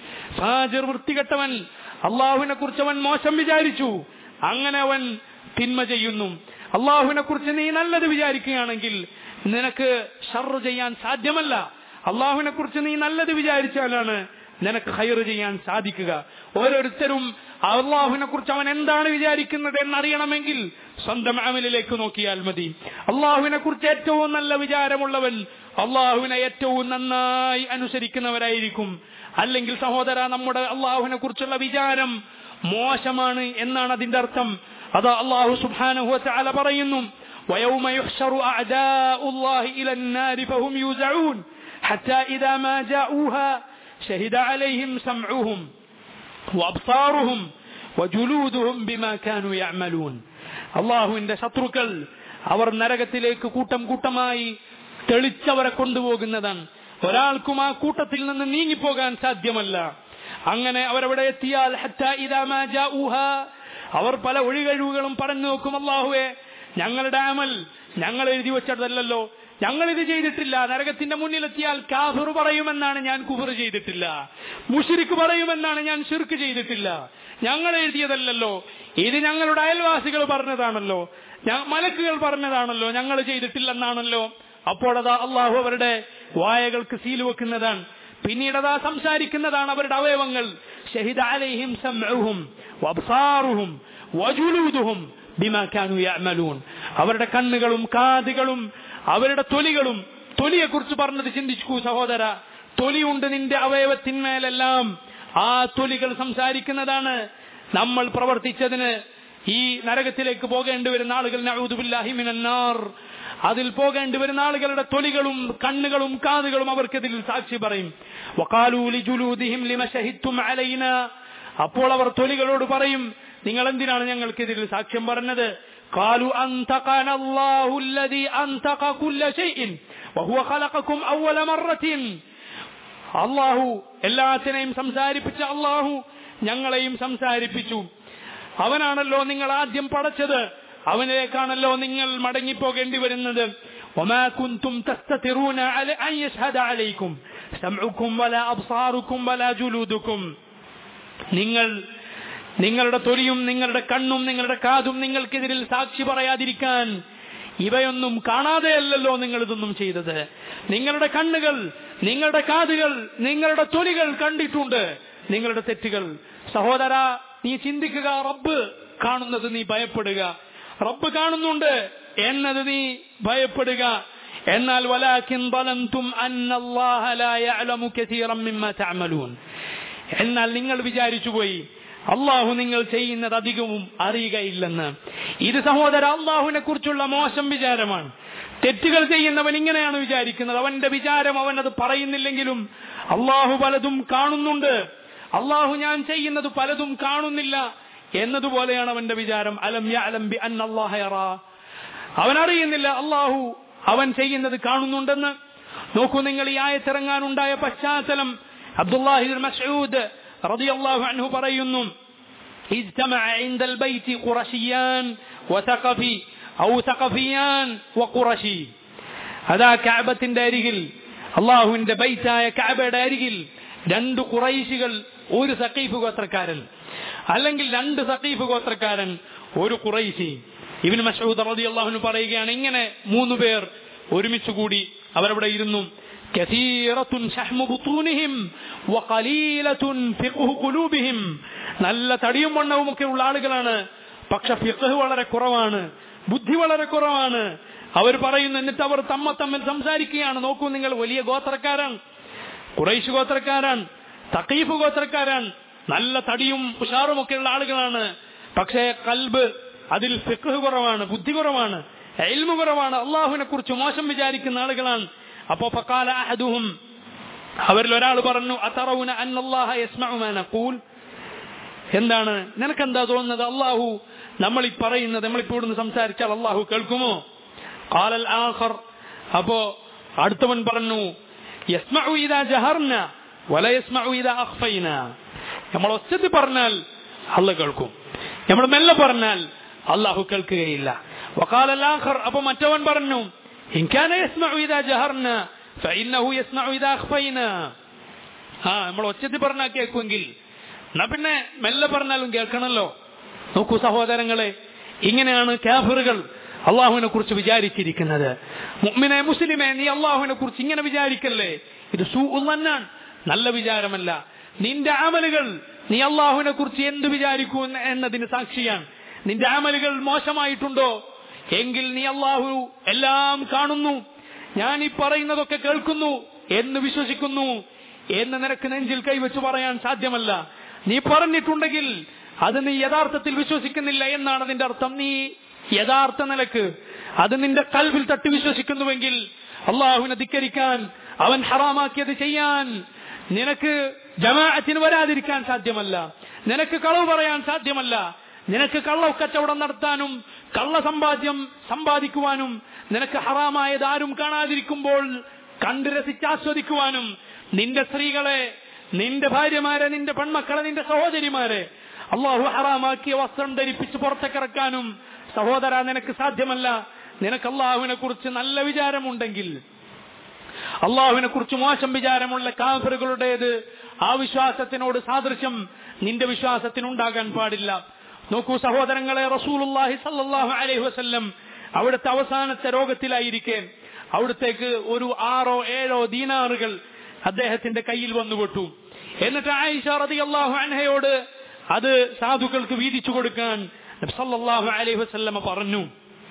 ഫാജിർ വൃത്തികെട്ടവൻ അള്ളാഹുവിനെ കുറിച്ച് അവൻ മോശം വിചാരിച്ചു അങ്ങനെ അവൻ തിന്മ ചെയ്യുന്നു അള്ളാഹുവിനെ കുറിച്ച് നീ നല്ലത് വിചാരിക്കുകയാണെങ്കിൽ നിനക്ക് ഷർ ചെയ്യാൻ സാധ്യമല്ല അള്ളാഹുവിനെ കുറിച്ച് നീ നല്ലത് വിചാരിച്ചാലാണ് നിനക്ക് ഹൈർ ചെയ്യാൻ സാധിക്കുക ഓരോരുത്തരും അള്ളാഹുവിനെ കുറിച്ച് അവൻ എന്താണ് വിചാരിക്കുന്നത് എന്നറിയണമെങ്കിൽ സ്വന്തം അമലിലേക്ക് നോക്കിയാൽ മതി അള്ളാഹുവിനെ കുറിച്ച് ഏറ്റവും നല്ല വിചാരമുള്ളവൻ അള്ളാഹുവിനെ ഏറ്റവും നന്നായി അനുസരിക്കുന്നവരായിരിക്കും അല്ലെങ്കിൽ സഹോദര നമ്മുടെ അള്ളാഹുവിനെ കുറിച്ചുള്ള വിചാരം മോശമാണ് എന്നാണ് അതിന്റെ അർത്ഥം അത് അള്ളാഹു സുബ്ഹാനഹു വതആല പറയുന്നു ويوم يحشر أعداء الله إلى النار فهم يوزعون حتى إذا ما جاءوها شهد عليهم سمعهم وأبصارهم وجلودهم بما كانوا يعملون അള്ളാഹുവിന്റെ ശത്രുക്കൾ അവർ നരകത്തിലേക്ക് കൂട്ടം കൂട്ടമായി തെളിച്ചവരെ കൊണ്ടുപോകുന്നതാണ് ഒരാൾക്കും ആ കൂട്ടത്തിൽ നിന്ന് നീങ്ങിപ്പോകാൻ സാധ്യമല്ല അങ്ങനെ അവരവിടെ എത്തിയാൽ ഹത്താ ഇദാ മാ ജാഊഹാ, അവർ പല ഒഴികഴിവുകളും പറഞ്ഞു നോക്കും അള്ളാഹുവെ ഞങ്ങളുടെ അമൽ ഞങ്ങൾ എഴുതി വെച്ചതല്ലല്ലോ ഞങ്ങൾ ഇത് ചെയ്തിട്ടില്ല നരകത്തിന്റെ മുന്നിലെത്തിയാൽ കാഫിർ പറയുമെന്നാണ് ഞാൻ കുഫർ ചെയ്തിട്ടില്ല മുഷിരിക്ക് പറയുമെന്നാണ് ഞാൻ ഷിർക്ക് ചെയ്തിട്ടില്ല ഞങ്ങൾ എഴുതിയതല്ലല്ലോ ഇത് ഞങ്ങളുടെ അയൽവാസികൾ പറഞ്ഞതാണല്ലോ ഞ- മലക്കുകൾ പറഞ്ഞതാണല്ലോ ഞങ്ങൾ ചെയ്തിട്ടില്ലെന്നാണല്ലോ അപ്പോഴതാ അള്ളാഹു അവരുടെ വായകൾക്ക് സീൽ വെക്കുന്നതാണ് പിന്നീട് അതാ സംസാരിക്കുന്നതാണ് അവരുടെ അവയവങ്ങൾ ഷഹിദ അലൈഹിം സംഉഹും വബ്സാറുഹും വജുലൂദുഹും ബിമാ കാനു യഅമലൂൻ അവരുടെ കണ്ണുകളും കാതുകളും അവരുടെ തൊലികളും തൊലിയെ കുറിച്ച് പറഞ്ഞത് ചിന്തിച്ചു സഹോദര തൊലിയുണ്ട് നിന്റെ അവയവത്തിന്മേലെല്ലാം ആ തൊലികൾ സംസാരിക്കുന്നതാണ് നമ്മൾ പ്രവർത്തിച്ചതിന് ഈ നരകത്തിലേക്ക് പോകേണ്ടി വരുന്ന ആളുകൾ നഊദുബില്ലാഹി മിനന്നാർ അതിൽ പോകേണ്ടി വരുന്ന ആളുകളുടെ തൊലികളും കണ്ണുകളും കാതുകളും അവർക്കെതിൽ സാക്ഷി പറയും വഖാലൂ ലിജുലൂദിഹിം ലിമ ശഹിദ്തും അലൈനാ അപ്പോൾ അവർ തൊലികളോട് പറയും നിങ്ങൾ എന്തിനാണ് ഞങ്ങൾക്കെതിരിൽ സാക്ഷ്യം പറഞ്ഞത് قالوا أنطقنا الله الذي أنطق كل شيء وهو خلقكم أول مرة അള്ളാഹു എല്ലാത്തിനെയും സംസാരിപ്പിച്ച അള്ളാഹു ഞങ്ങളെയും സംസാരിപ്പിച്ചു അവനാണല്ലോ നിങ്ങൾ ആദ്യം പടച്ചത് അവനിലേക്കാണല്ലോ നിങ്ങൾ മടങ്ങിപ്പോകേണ്ടി വരുന്നത് وما كنتم تستترون على أن يشهد عليكم سمعكم ولا أبصاركم ولا جلودكم നിങ്ങൾ നിങ്ങളുടെ തൊലിയും നിങ്ങളുടെ കണ്ണും നിങ്ങളുടെ കാതും നിങ്ങൾക്കെതിരിൽ സാക്ഷി പറയാതിരിക്കാൻ ഇവയൊന്നും കാണാതെയല്ലല്ലോ നിങ്ങൾ ഇതൊന്നും ചെയ്തത് നിങ്ങളുടെ കണ്ണുകൾ നിങ്ങളുടെ കാതുകൾ നിങ്ങളുടെ തൊലികൾ കണ്ടിട്ടുണ്ട് നിങ്ങളുടെ തെറ്റുകൾ സഹോദര നീ ചിന്തിക്കുക റബ്ബ് കാണുന്നത് നീ ഭയപ്പെടുക റബ്ബ് കാണുന്നുണ്ട് എന്നത് നീ ഭയപ്പെടുക എന്നാൽ വലാകിൻ ظلمتم أن الله لا يعلم كثيرا مما تعملون എന്നാൽ നിങ്ങൾ വിചാരിച്ചുപോയി അള്ളാഹു നിങ്ങൾ ചെയ്യുന്നത് അധികവും അറിയുകയില്ലെന്ന് ഇത് സഹോദര അള്ളാഹുവിനെ കുറിച്ചുള്ള മോശം വിചാരമാണ് തെറ്റുകൾ ചെയ്യുന്നവൻ ഇങ്ങനെയാണ് വിചാരിക്കുന്നത് അവന്റെ വിചാരം അവൻ അത് പറയുന്നില്ലെങ്കിലും അള്ളാഹു പലതും കാണുന്നുണ്ട് അള്ളാഹു ഞാൻ ചെയ്യുന്നത് പലതും കാണുന്നില്ല എന്നതുപോലെയാണ് അവന്റെ വിചാരം അലം യഅലം ബി അന്ന അല്ലാഹ യറാ അവൻ അറിയുന്നില്ല അള്ളാഹു അവൻ ചെയ്യുന്നത് കാണുന്നുണ്ടെന്ന് നോക്കൂ നിങ്ങൾ ഈ ആയത്തിറങ്ങാനുണ്ടായ പശ്ചാത്തലം അബ്ദുല്ലാഹിബിൻ മസ്ഊദ് റളിയല്ലാഹു അൻഹു പറയുന്നു اجتمع عند البيت قرشيان وثقفي أو ثقفيان وقرشي هذا كعبة അരികിൽ അള്ളാഹുവിന്റെ ബൈറ്റായ കഅബയുടെ അരികിൽ രണ്ട് കുറൈശികൾ ഒരു സഖീഫ് ഗോത്രക്കാരൻ അല്ലെങ്കിൽ രണ്ട് സഖീഫ് ഗോത്രക്കാരൻ ഒരു കുറൈശി ഇബിൻ മസൂദ് റളിയല്ലാഹു പറയുകയാണ് ഇങ്ങനെ മൂന്ന് പേർ ഒരുമിച്ച് കൂടി അവരവിടെ ഇരുന്നു كثيرة شحم بطونهم وقليلة فقه قلوبهم നല്ല തടിയും വണ്ണവും ഒക്കെ ഉള്ള ആളുകളാണ് പക്ഷെ ഫിഖ് വളരെ കുറവാണ് ബുദ്ധി വളരെ കുറവാണ് അവർ പറയുന്നു എന്നിട്ട് അവർ തമ്മ തമ്മിൽ സംസാരിക്കുകയാണ് നോക്കൂ നിങ്ങൾ വലിയ ഗോത്രക്കാരാണ് കുറൈശ് ഗോത്രക്കാരാണ് തക്കീഫ് ഗോത്രക്കാരാണ് നല്ല തടിയും ഉഷാറും ഒക്കെ ഉള്ള ആളുകളാണ് പക്ഷേ കൽബ് അതിൽ ഫിഖ് കുറവാണ് ബുദ്ധി കുറവാണ് എൽമു കുറവാണ് അള്ളാഹുവിനെ കുറിച്ച് മോശം വിചാരിക്കുന്ന ആളുകളാണ് അപ്പോ ഫക്കാല അഹദുഹും അവരിൽ ഒരാൾ പറഞ്ഞു അത്തറവുന അന്നല്ലാഹ യസ്മഉ മാ നഖൂൽ എന്താണ് നിനക്കെന്താ തോന്നുന്നത് അള്ളാഹു നമ്മൾ ഈ പറയുന്നത് നമ്മളിപ്പോ ഇവിടുന്ന് സംസാരിച്ചാൽ അള്ളാഹു കേൾക്കുമോ കാലൽ ആഖർ അപ്പോ അടുത്തവൻ പറഞ്ഞു യസ്മഉ ഇദാ ജഹർന വല യസ്മഉ ഇദാ അഖ്ഫൈന നമ്മൾ ഒച്ചത്തിൽ പറഞ്ഞാൽ അല്ല കേൾക്കും നമ്മൾ മെല്ലെ പറഞ്ഞാൽ അള്ളാഹു കേൾക്കുകയില്ല وقال الآخر അപ്പൊ മറ്റവൻ പറഞ്ഞു إن كان يسمع إذا جهرنا فإنه يسمع إذا أخفينا ആ നമ്മൾ ഒച്ചത്തിൽ പറഞ്ഞാൽ കേൾക്കുമെങ്കിൽ എന്നാ പിന്നെ മെല്ലെ പറഞ്ഞാലും കേൾക്കണമല്ലോ നോക്കൂ സഹോദരങ്ങളെ ഇങ്ങനെയാണ് കാഫറുകൾ അള്ളാഹുവിനെ കുറിച്ച് വിചാരിച്ചിരിക്കുന്നത് മുഅ്മിനെ മുസ്ലിമെ നീ അള്ളാഹുവിനെ കുറിച്ച് ഇങ്ങനെ വിചാരിക്കല്ലേ ഇത് സൂന്നാണ് നല്ല വിചാരമല്ല നിന്റെ അമലുകൾ നീ അള്ളാഹുവിനെ കുറിച്ച് എന്ത് വിചാരിക്കൂ എന്ന് എന്നതിന് സാക്ഷിയാണ് നിന്റെ അമലുകൾ മോശമായിട്ടുണ്ടോ എങ്കിൽ നീ അള്ളാഹു എല്ലാം കാണുന്നു ഞാൻ ഈ പറയുന്നതൊക്കെ കേൾക്കുന്നു എന്ന് വിശ്വസിക്കുന്നു എന്ന് നിനക്ക് നെഞ്ചിൽ കൈവച്ച് പറയാൻ സാധ്യമല്ല നീ പറഞ്ഞിട്ടുണ്ടെങ്കിൽ അത് നീ യഥാർത്ഥത്തിൽ വിശ്വസിക്കുന്നില്ല എന്നാണ് അതിന്റെ അർത്ഥം നീ യഥാർത്ഥ നിലക്ക് അത് നിന്റെ കൽവിൽ തട്ടി വിശ്വസിക്കുന്നുവെങ്കിൽ അള്ളാഹുവിനെ ധിക്കരിക്കാൻ അവൻ ഹറാമാക്കിയത് ചെയ്യാൻ നിനക്ക് ജമാഅത്തിന് വരാതിരിക്കാൻ സാധ്യമല്ല നിനക്ക് കളവ് പറയാൻ സാധ്യമല്ല നിനക്ക് കള്ള കച്ചവടം നടത്താനും കള്ള സമ്പാദ്യം സമ്പാദിക്കുവാനും നിനക്ക് ഹറാമായത് ആരും കാണാതിരിക്കുമ്പോൾ കണ്ട് രസിച്ചാസ്വദിക്കുവാനും നിന്റെ സ്ത്രീകളെ നിന്റെ ഭാര്യമാരെ നിന്റെ പെൺമക്കളെ നിന്റെ സഹോദരിമാരെ അള്ളാഹു ഹറാമാക്കിയ വസ്ത്രം ധരിപ്പിച്ച് പുറത്തേക്കിറക്കാനും സഹോദര നിനക്ക് സാധ്യമല്ല നിനക്ക് അള്ളാഹുവിനെ കുറിച്ച് നല്ല വിചാരമുണ്ടെങ്കിൽ അള്ളാഹുവിനെ കുറിച്ച് മോശം വിചാരമുള്ള കാഫറുകളുടേത് ആ വിശ്വാസത്തിനോട് സാദൃശ്യം നിന്റെ വിശ്വാസത്തിനുണ്ടാകാൻ പാടില്ല നോക്കൂ സഹോദരങ്ങളെ റസൂലുല്ലാഹി സല്ലല്ലാഹു അലൈഹി വസല്ലം അവിടുത്തെ അവസാനത്തെ രോഗത്തിലായിരിക്കെ അവിടത്തേക്ക് ഒരു ആറോ ഏഴോ ദീനാറുകൾ അദ്ദേഹത്തിന്റെ കയ്യിൽ വന്നുപെട്ടു എന്നിട്ട് ആയിഷ റളിയല്ലാഹു അൻഹയോട് അത് സാധുക്കൾക്ക് വീതിച്ചു കൊടുക്കാൻ നബി സല്ലല്ലാഹു അലൈഹി വസല്ലമ പറഞ്ഞു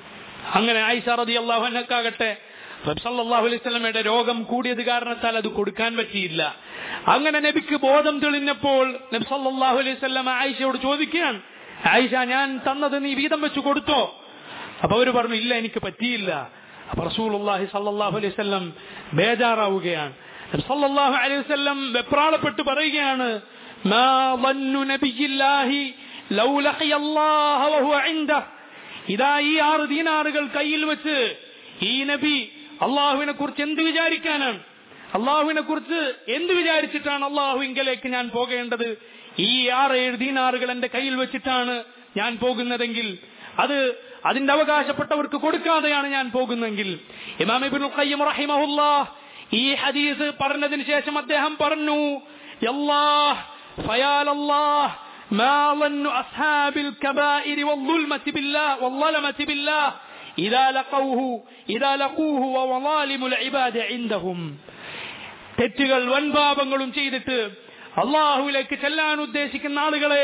അങ്ങനെ ആയിഷ റളിയല്ലാഹു അൻഹക്കാകട്ടെ നബി സല്ലല്ലാഹു അലൈഹി വസല്ലമയുടെ രോഗം കൂടിയത് കാരണത്താൽ അത് കൊടുക്കാൻ പറ്റിയില്ല അങ്ങനെ നബിക്ക് ബോധം തെളിഞ്ഞപ്പോൾ നബി സല്ലല്ലാഹു അലൈഹി വസല്ലമ ആയിഷയോട് ചോദിക്കുകയാണ് ആയിഷ ഞാൻ തന്നത് നീ വീതം വെച്ച് കൊടുത്തോ അപ്പൊ അവര് പറഞ്ഞു ഇല്ല എനിക്ക് പറ്റിയില്ല അപ്പൊ റസൂലുള്ളാഹി സല്ലല്ലാഹു അലൈഹി വസല്ലം ബേജാറാവുകയാണ് നബി സല്ലല്ലാഹു അലൈഹി വസല്ലം വെപ്രാളപ്പെട്ട് പറയുകയാണ് മാ ظن نبي الله لو لقي الله وهو عنده ഇതാ ഈ ആറ് ദീനാറുകൾ കയ്യിൽ വെച്ച് ഈ നബി അള്ളാഹുവിനെ കുറിച്ച് എന്ത് വിചാരിക്കാനാണ് അള്ളാഹുവിനെ കുറിച്ച് എന്ത് വിചാരിച്ചിട്ടാണ് അള്ളാഹുവിങ്കലേക്ക് ഞാൻ പോകേണ്ടത് ഈ ആറ് ഏഴ് ദീനാറുകൾ എന്റെ കയ്യിൽ വെച്ചിട്ടാണ് ഞാൻ പോകുന്നതെങ്കിൽ അത് അതിന്റെ അവകാശപ്പെട്ടവർക്ക് കൊടുക്കാതെയാണ് ഞാൻ പോകുന്നതെങ്കിൽ ഇമാം ഇബ്നുൽ ഖയ്യിം റഹിമഹുല്ലാഹ് ഈ ഹദീസ് പറഞ്ഞതിന് ശേഷം അദ്ദേഹം പറഞ്ഞു യല്ലാഹ് ഫയാലല്ലാഹ് ما ظن أصحاب الكبائر والظلمة بالله والظلمة بالله إذا لقوه إذا لقوه وظالم العباد عندهم തെറ്റുകൾ വൻപാപങ്ങളും ചെയ്തിട്ട് അള്ളാഹുവിലേക്ക് ചെല്ലാൻ ഉദ്ദേശിക്കുന്ന ആളുകളെ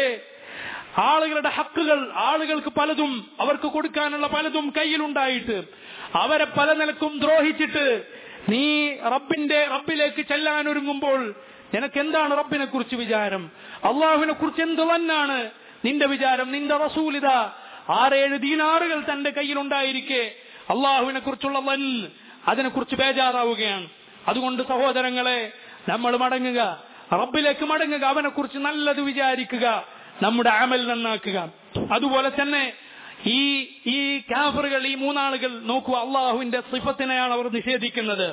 ആളുകളുടെ ഹക്കുകൾ ആളുകൾക്ക് പലതും അവർക്ക് കൊടുക്കാനുള്ള പലതും കയ്യിലുണ്ടായിട്ട് അവരെ പല നിലക്കും ദ്രോഹിച്ചിട്ട് നീ റബ്ബിന്റെ റബ്ബിലേക്ക് ചെല്ലാൻ ഒരുങ്ങുമ്പോൾ നിനക്ക് എന്താണ് റബ്ബിനെ കുറിച്ച് വിചാരം അള്ളാഹുവിനെ കുറിച്ച് എന്ത് തന്നാണ് നിന്റെ വിചാരം നിന്റെ റസൂലിത ആറേഴ് ദീനാറുകൾ തന്റെ കയ്യിലുണ്ടായിരിക്കെ അള്ളാഹുവിനെ കുറിച്ചുള്ള ലൻ അതിനെക്കുറിച്ച് ബേജാറാവുകയാണ് അതുകൊണ്ട് സഹോദരങ്ങളെ നമ്മൾ മടങ്ങുക റബ്ബിലേക്ക് മടങ്ങുക അവനെ കുറിച്ച് നല്ലത് വിചാരിക്കുക നമ്മുടെ അമൽ നന്നാക്കുക അതുപോലെ തന്നെ ഈ ഈ കാഫറുകൾ ഈ മൂന്നാളുകൾ നോക്കൂ അള്ളാഹുവിന്റെ സിഫത്തിനെയാണ് അവർ നിഷേധിക്കുന്നത്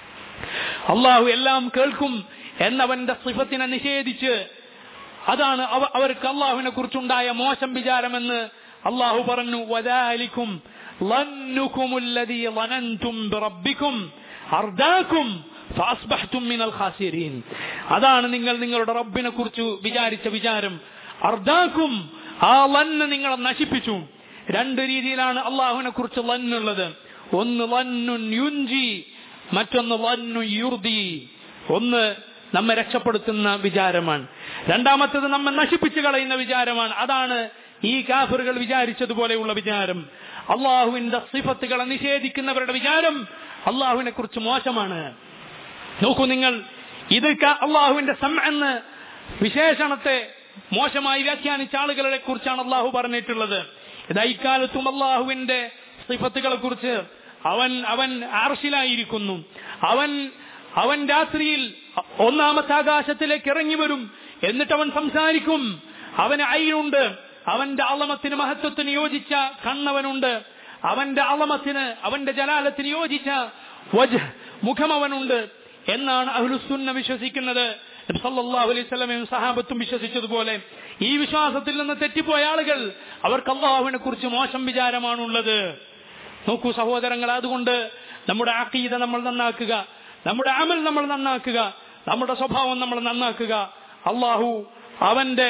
അള്ളാഹു എല്ലാം കേൾക്കും എന്നവന്റെ സിഫത്തിനെ നിഷേധിച്ച് അതാണ് അവ- അവർക്ക് അള്ളാഹുവിനെ കുറിച്ചുണ്ടായ മോശം വിചാരമെന്ന് അള്ളാഹു പറഞ്ഞു വദാലിക്കും ലന്നുക്കുമുല്ലദീ ളനൻതും ബിറബ്ബിക്കും അർദാക്കും ഫഅസ്ബഹ്തും മിനൽ ഖാസിരീൻ അതാണ് നിങ്ങൾ നിങ്ങളുടെ റബ്ബിനെ കുറിച്ച് വിചാരിച്ച വിചാരം അർദാക്കും ആ ലന്ന് നിങ്ങളെ നശിപ്പിച്ചു രണ്ട് രീതിയിലാണ് അള്ളാഹുവിനെ കുറിച്ച് ലന്നുള്ളത് ഒന്ന് ലന്നുൻ യുഞ്ചി മറ്റൊന്ന് ലന്നു യുർദി ഒന്ന് നമ്മെ രക്ഷപ്പെടുത്തുന്ന വിചാരമാണ് രണ്ടാമത്തത് നമ്മെ നശിപ്പിച്ചു കളയുന്ന വിചാരമാണ് അതാണ് ഈ കാഫറുകൾ വിചാരിച്ചതുപോലെയുള്ള വിചാരം അള്ളാഹുവിന്റെ സിഫത്തുകളെ നിഷേധിക്കുന്നവരുടെ വിചാരം അള്ളാഹുവിനെ കുറിച്ച് മോശമാണ് നോക്കൂ നിങ്ങൾ ഇത് ക- അള്ളാഹുവിന്റെ സം എന്ന് വിശേഷണത്തെ മോശമായി വ്യാഖ്യാനിച്ച ആളുകളെ കുറിച്ചാണ് അള്ളാഹു പറഞ്ഞിട്ടുള്ളത് ഇത് ഇക്കാലത്തും അള്ളാഹുവിന്റെ സിഫത്തുകളെ കുറിച്ച് അവൻ അവൻ ആർഷിലായിരിക്കുന്നു അവൻ അവൻ രാത്രിയിൽ ഒന്നാമത്തെ ആകാശത്തിലേക്ക് ഇറങ്ങി വരും എന്നിട്ട് അവൻ സംസാരിക്കും അവന് അയിനുണ്ട് അവന്റെ അളമത്തിന് മഹത്വത്തിന് യോജിച്ച കണ്ണവനുണ്ട് അവന്റെ അളമത്തിന് അവന്റെ ജലാലത്തിന് യോജിച്ച വജ് മുഖം അവനുണ്ട് എന്നാണ് അഹ്ലുസുന്ന വിശ്വസിക്കുന്നത് നബി സല്ലല്ലാഹു അലൈഹി വസല്ലമയും സഹാബത്തും വിശ്വസിച്ചതുപോലെ ഈ വിശ്വാസത്തിൽ നിന്ന് തെറ്റിപ്പോയ ആളുകൾ അവർക്ക് അള്ളാഹുവിനെ കുറിച്ച് മോശം വിചാരമാണുള്ളത് നോക്കൂ സഹോദരങ്ങൾ അതുകൊണ്ട് നമ്മുടെ ആക്കീത നമ്മൾ നന്നാക്കുക നമ്മുടെ അമൽ നമ്മൾ നന്നാക്കുക നമ്മുടെ സ്വഭാവം നമ്മൾ നന്നാക്കുക അള്ളാഹു അവന്റെ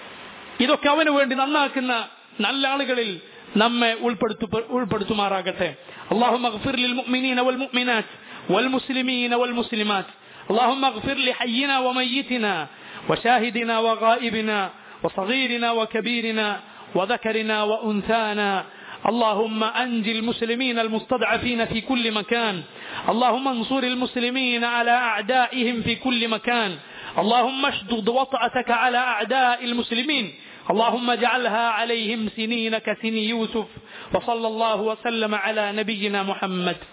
ഇതൊക്കെ അവന് വേണ്ടി നന്നാക്കുന്ന നല്ല ആളുകളിൽ നമ്മെ ഉൾപ്പെടുത്തു ഉൾപ്പെടുത്തുമാറാകട്ടെ اللهم اغفر للمؤمنين والمؤمنات والمسلمين والمسلمات اللهم اغفر لحينا وميتنا وشاهدنا وغائبنا وصغيرنا وكبيرنا وذكرنا وأنثانا اللهم أنج المسلمين المستضعفين في كل مكان اللهم انصر المسلمين على أعدائهم في كل مكان اللهم اشدد وطأتك على أعداء المسلمين اللهم اجعلها عليهم سنين كسن يوسف وصلى الله وسلم على نبينا محمد